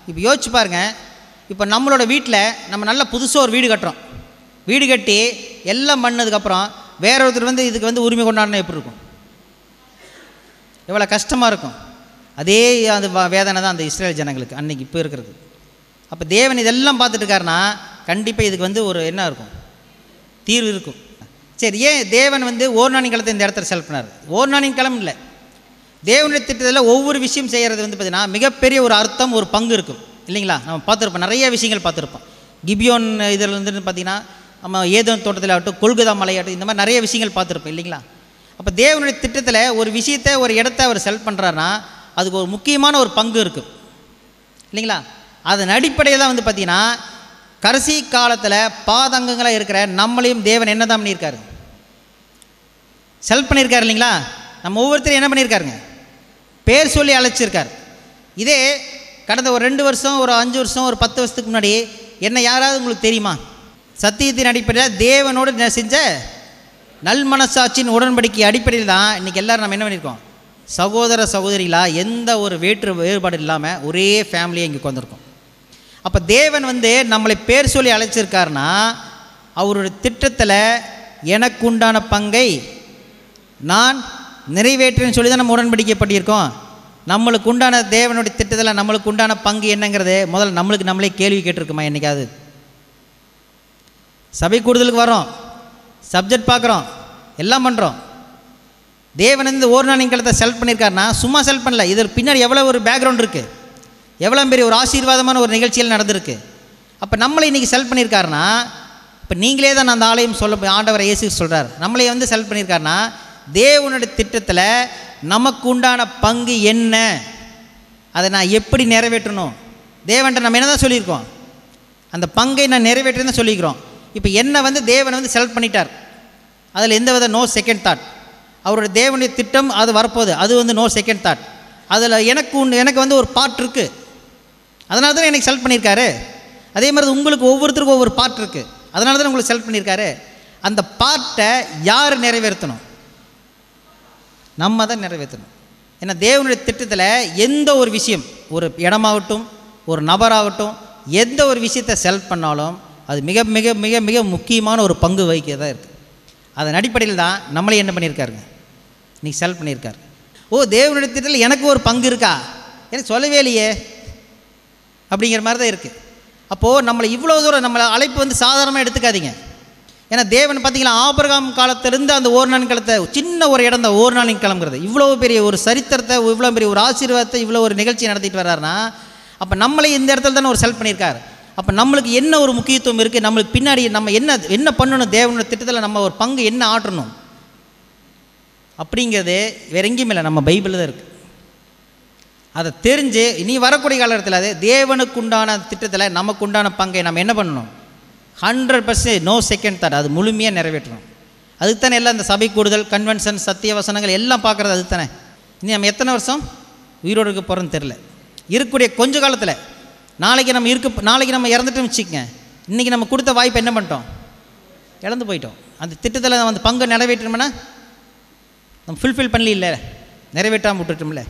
இப்போ யோசிச்சு பாருங்க இப்போ நம்மளோட வீட்டில் நம்ம நல்ல புதுசாக ஒரு வீடு கட்டுறோம் வீடு கட்டி எல்லாம் பண்ணதுக்கப்புறம் வேற ஒருத்தர் வந்து இதுக்கு வந்து உரிமை கொண்டாடினா எப்படி இருக்கும் எவ்வளோ கஷ்டமாக இருக்கும் அதே அந்த வ- வேதனை தான் அந்த இஸ்ரேல் ஜனங்களுக்கு அன்னைக்கு இப்போ இருக்கிறது அப்போ தேவன் இதெல்லாம் பார்த்துட்டு இருக்காருன்னா கண்டிப்பாக இதுக்கு வந்து ஒரு என்ன இருக்கும் தீர்வு இருக்கும் சரி ஏன் தேவன் வந்து ஓர்நாணி காலத்தை இந்த இடத்துல செலக்ட் பண்ணார் ஓர்நாணி காலம் இல்லை தேவனுடைய திட்டத்தில் ஒவ்வொரு விஷயம் செய்கிறது வந்து பார்த்திங்கன்னா மிகப்பெரிய ஒரு அர்த்தம் ஒரு பங்கு இருக்கும் இல்லைங்களா நம்ம பார்த்துருப்போம் நிறைய விஷயங்கள் பார்த்துருப்போம் கிபியோன் இதில் வந்து பார்த்திங்கன்னா நம்ம ஏதோ தோட்டத்தில் ஆகட்டும் கொல்கதா மலையாகட்டும் இந்த மாதிரி நிறைய விஷயங்கள் பார்த்துருப்போம் இல்லைங்களா அப்போ தேவனுடைய திட்டத்தில் ஒரு விஷயத்தை ஒரு இடத்த அவர் செலக்ட் பண்ணுறாருன்னா அதுக்கு ஒரு முக்கியமான ஒரு பங்கு இருக்குது இல்லைங்களா அதன் அடிப்படையில் தான் வந்து பார்த்தீங்கன்னா கடைசி காலத்தில் பாதங்கங்களாக இருக்கிற நம்மளையும் தேவன் என்ன தான் பண்ணியிருக்காரு செலக்ட் பண்ணியிருக்காரு இல்லைங்களா நம்ம ஒவ்வொருத்தரும் என்ன பண்ணியிருக்காருங்க பேர் சொல்லி அழைச்சிருக்கார் இதே கடந்த ஒரு ரெண்டு வருஷம் ஒரு அஞ்சு வருஷம் ஒரு பத்து வருஷத்துக்கு முன்னாடி என்ன யாராவது உங்களுக்கு தெரியுமா சத்தியத்தின் அடிப்படையில் தேவனோடு ந- செஞ்ச நல் மனசாட்சியின் உடன்படிக்கை அடிப்படையில் தான் இன்றைக்கி எல்லாரும் நம்ம என்ன பண்ணியிருக்கோம் சகோதர சகோதரிகளா எந்த ஒரு வேற்று வேறுபாடு இல்லாமல் ஒரே ஃபேமிலியாக இங்கே உட்காந்துருக்கோம் அப்போ தேவன் வந்து நம்மளை பேர் சொல்லி அழைச்சிருக்காருன்னா அவருடைய திட்டத்தில் எனக்கு உண்டான பங்கை நான் நிறைவேற்றேன்னு சொல்லி தான் நம்ம உடன்படிக்கப்பட்டிருக்கோம் நம்மளுக்கு உண்டான தேவனுடைய திட்டத்தில் நம்மளுக்கு உண்டான பங்கு என்னங்கிறது முதல்ல நம்மளுக்கு நம்மளே கேள்வி கேட்டிருக்குமா என்னைக்காவது சபை கூடுதலுக்கு வரோம் சப்ஜெக்ட் பார்க்குறோம் எல்லாம் பண்ணுறோம் தேவன் இந்த ஒரு நாள் காலத்தை செலக்ட் பண்ணியிருக்காருன்னா சும்மா செலக்ட் பண்ணல இதில் பின்னாடி எவ்வளோ ஒரு பேக்ரவுண்ட் இருக்குது எவ்வளோ பெரிய ஒரு ஆசீர்வாதமான ஒரு நிகழ்ச்சிகள் நடந்திருக்கு அப்போ நம்மளை இன்றைக்கி செலக்ட் பண்ணியிருக்காருன்னா இப்போ நீங்களே தான் அந்த ஆலயம் சொல்ல ஆண்டவரை இயேசு சொல்கிறார் நம்மளை வந்து செலக்ட் பண்ணியிருக்காருன்னா தேவனுடைய திட்டத்தில் நமக்கு உண்டான பங்கு என்ன அதை நான் எப்படி நிறைவேற்றணும் தேவன்ட்ட நம்ம என்ன தான் சொல்லியிருக்கோம் அந்த பங்கை நான் நிறைவேற்றேன்னு சொல்லிக்கிறோம் இப்போ என்னை வந்து தேவன் வந்து செலக்ட் பண்ணிட்டார் அதில் எந்த வித நோ செகண்ட் தாட் அவருடைய தேவனுடைய திட்டம் அது வரப்போகுது அது வந்து நோ செகண்ட் தாட் அதில் எனக்கு உண்டு எனக்கு வந்து ஒரு பார்ட் இருக்குது அதனால தான் எனக்கு செலக்ட் பண்ணியிருக்காரு அதே மாதிரி உங்களுக்கு ஒவ்வொருத்தருக்கும் ஒவ்வொரு பார்ட் இருக்குது அதனால தான் உங்களுக்கு செலக்ட் பண்ணியிருக்காரு அந்த பார்ட்டை யார் நிறைவேற்றணும் நம்ம தான் நிறைவேற்றணும் ஏன்னா தேவனுடைய திட்டத்தில் எந்த ஒரு விஷயம் ஒரு இடமாகட்டும் ஒரு நபராகட்டும் எந்த ஒரு விஷயத்தை செலக்ட் பண்ணாலும் அது மிக மிக மிக மிக முக்கியமான ஒரு பங்கு வகிக்கிறதா இருக்குது அதன் அடிப்படையில் தான் நம்மளை என்ன பண்ணியிருக்காருங்க நீ செலக்ட் பண்ணியிருக்காரு ஓ தேவனுடைய திட்டத்தில் எனக்கு ஒரு பங்கு இருக்கா எனக்கு சொல்லவே இல்லையே அப்படிங்கிற மாதிரி தான் இருக்குது அப்போது நம்மளை இவ்வளோ தூரம் நம்மளை அழைப்பு வந்து சாதாரணமாக எடுத்துக்காதீங்க ஏன்னா தேவன் பார்த்தீங்களா ஆபிரகாம் காலத்திலிருந்து அந்த ஒரு நாள் காலத்தை சின்ன ஒரு இடம் தான் ஒரு நாளின் கிளம்புறது இவ்வளோ பெரிய ஒரு சரித்திரத்தை இவ்வளோ பெரிய ஒரு ஆசீர்வாதத்தை இவ்வளோ ஒரு நிகழ்ச்சி நடத்திட்டு வர்றாருன்னா அப்போ நம்மளை இந்த இடத்துல தானே ஒரு செலக்ட் பண்ணியிருக்காரு அப்போ நம்மளுக்கு என்ன ஒரு முக்கியத்துவம் இருக்குது நம்மளுக்கு பின்னாடி நம்ம என்ன என்ன பண்ணணும் தேவனோட திட்டத்தில் நம்ம ஒரு பங்கு என்ன ஆற்றணும் அப்படிங்கிறது வேற எங்கேயுமே இல்லை நம்ம பைபிளில் தான் இருக்குது அதை தெரிஞ்சு இனி வரக்கூடிய காலத்தில் அது தேவனுக்கு உண்டான திட்டத்தில் நமக்கு உண்டான பங்கை நம்ம என்ன பண்ணணும் hundred percent no second thought அது முழுமையாக நிறைவேற்றணும் அதுக்கு தானே எல்லாம் இந்த சபை கூடுதல் கன்வென்ஷன் சத்திய வசனங்கள் எல்லாம் பார்க்குறது அதுக்கு தானே இனி நம்ம எத்தனை வருஷம் உயிரோடு இருக்க போகிறோன்னு தெரில இருக்கக்கூடிய கொஞ்ச காலத்தில் நாளைக்கு நம்ம இருக்க நாளைக்கு நம்ம இறந்துட்டோம்னு வச்சுக்கங்க இன்றைக்கி நம்ம கொடுத்த வாய்ப்பை என்ன பண்ணிட்டோம் இழந்து போயிட்டோம் அந்த திட்டத்தில் நம்ம அந்த பங்கை நிறைவேற்றணும்னா நம்ம ஃபுல்ஃபில் பண்ணல இல்லை நிறைவேற்றாமல் விட்டுட்டோம்ல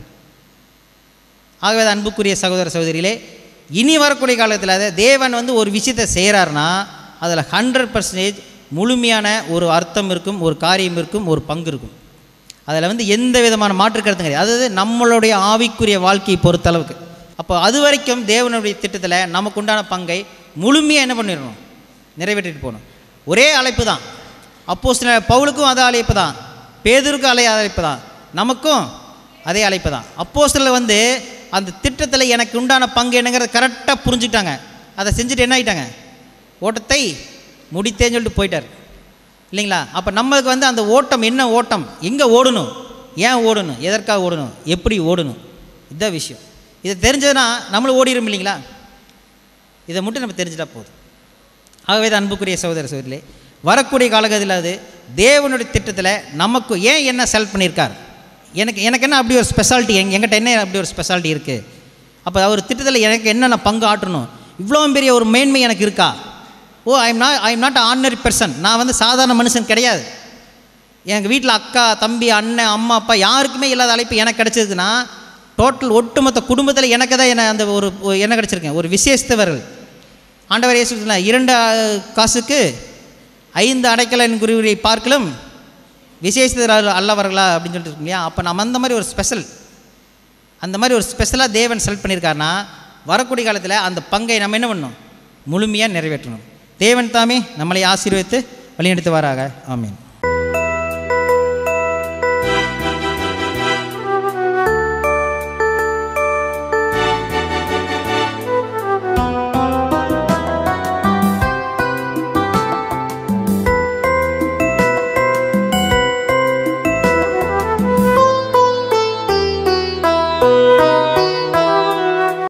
ஆகவே அது அன்புக்குரிய சகோதர சகோதரிகளே இனி வரக்கூடிய காலத்தில் அதை தேவன் வந்து ஒரு விஷயத்தை செய்கிறாருன்னா அதில் ஹண்ட்ரட் பர்சன்டேஜ் முழுமையான ஒரு அர்த்தம் இருக்கும் ஒரு காரியம் இருக்கும் ஒரு பங்கு இருக்கும் அதில் வந்து எந்த விதமான மாற்று கருத்தும் கிடையாது அதாவது நம்மளுடைய ஆவிக்குரிய வாழ்க்கையை பொறுத்தளவுக்கு அப்போ அது வரைக்கும் தேவனுடைய திட்டத்தில் நமக்கு உண்டான பங்கை முழுமையாக என்ன பண்ணிடணும் நிறைவேற்றிட்டு போகணும் ஒரே அழைப்பு தான் அப்போ பவுலுக்கும் அதே அழைப்பு தான் பேதருக்கும் அதே அழைப்பு தான் நமக்கும் அதே அழைப்பு தான் அப்போ வந்து அந்த திட்டத்தில் எனக்கு உண்டான பங்கு என்னங்கிறத கரெக்டாக புரிஞ்சுக்கிட்டாங்க அதை செஞ்சுட்டு என்ன ஆகிட்டாங்க ஓட்டத்தை முடித்தேன்னு சொல்லிட்டு போயிட்டார் இல்லைங்களா அப்போ நம்மளுக்கு வந்து அந்த ஓட்டம் என்ன ஓட்டம் எங்கே ஓடணும் ஏன் ஓடணும் எதற்காக ஓடணும் எப்படி ஓடணும் இதுதான் விஷயம் இதை தெரிஞ்சதுன்னா நம்மளும் ஓடிடும் இல்லைங்களா இதை மட்டும் நம்ம தெரிஞ்சிட்டா போதும் ஆகவே தான் அன்புக்குரிய சகோதர சகோதரிலே வரக்கூடிய காலகட்டத்தில் அது தேவனுடைய திட்டத்தில் நமக்கு ஏன் என்ன செலக்ட் பண்ணியிருக்கார் எனக்கு எனக்கு என்ன அப்படி ஒரு ஸ்பெஷாலிட்டி எங் எங்கிட்ட என்ன அப்படி ஒரு ஸ்பெஷாலிட்டி இருக்குது அப்போ அவர் திட்டத்தில் எனக்கு என்னென்ன பங்கு ஆற்றணும் இவ்வளோ பெரிய ஒரு மேன்மை எனக்கு இருக்கா oh I am not I am not ordinary person நான் வந்து சாதாரண மனுஷன் கிடையாது எங்கள் வீட்டில் அக்கா தம்பி அண்ணன் அம்மா அப்பா யாருக்குமே இல்லாத அழைப்பு எனக்கு கிடச்சிருக்குன்னா டோட்டல் ஒட்டுமொத்த குடும்பத்தில் எனக்கு தான் என்ன அந்த ஒரு ஒரு என்ன கிடச்சிருக்கேன் ஒரு விசேஷத்தவர்கள் ஆண்டவர் இயேசு சொன்னார், இரண்டு அஹ், காசுக்கு ஐந்து அடைக்கலன் குருவியை பார்க்கலும் விசேஷத்தர் அல்லவர்களா அப்படின்னு சொல்லிட்டு இருக்கோம் இல்லையா அப்போ நம்ம அந்த மாதிரி ஒரு ஸ்பெஷல் அந்த மாதிரி ஒரு ஸ்பெஷலாக தேவன் செலக்ட் பண்ணியிருக்காருன்னா வரக்கூடிய காலத்தில் அந்த பங்கை நம்ம என்ன பண்ணணும் முழுமையாக நிறைவேற்றணும் தேவன் தாமே நம்மளை ஆசீர்வதித்து வழிநடத்துவாராக ஆமீன்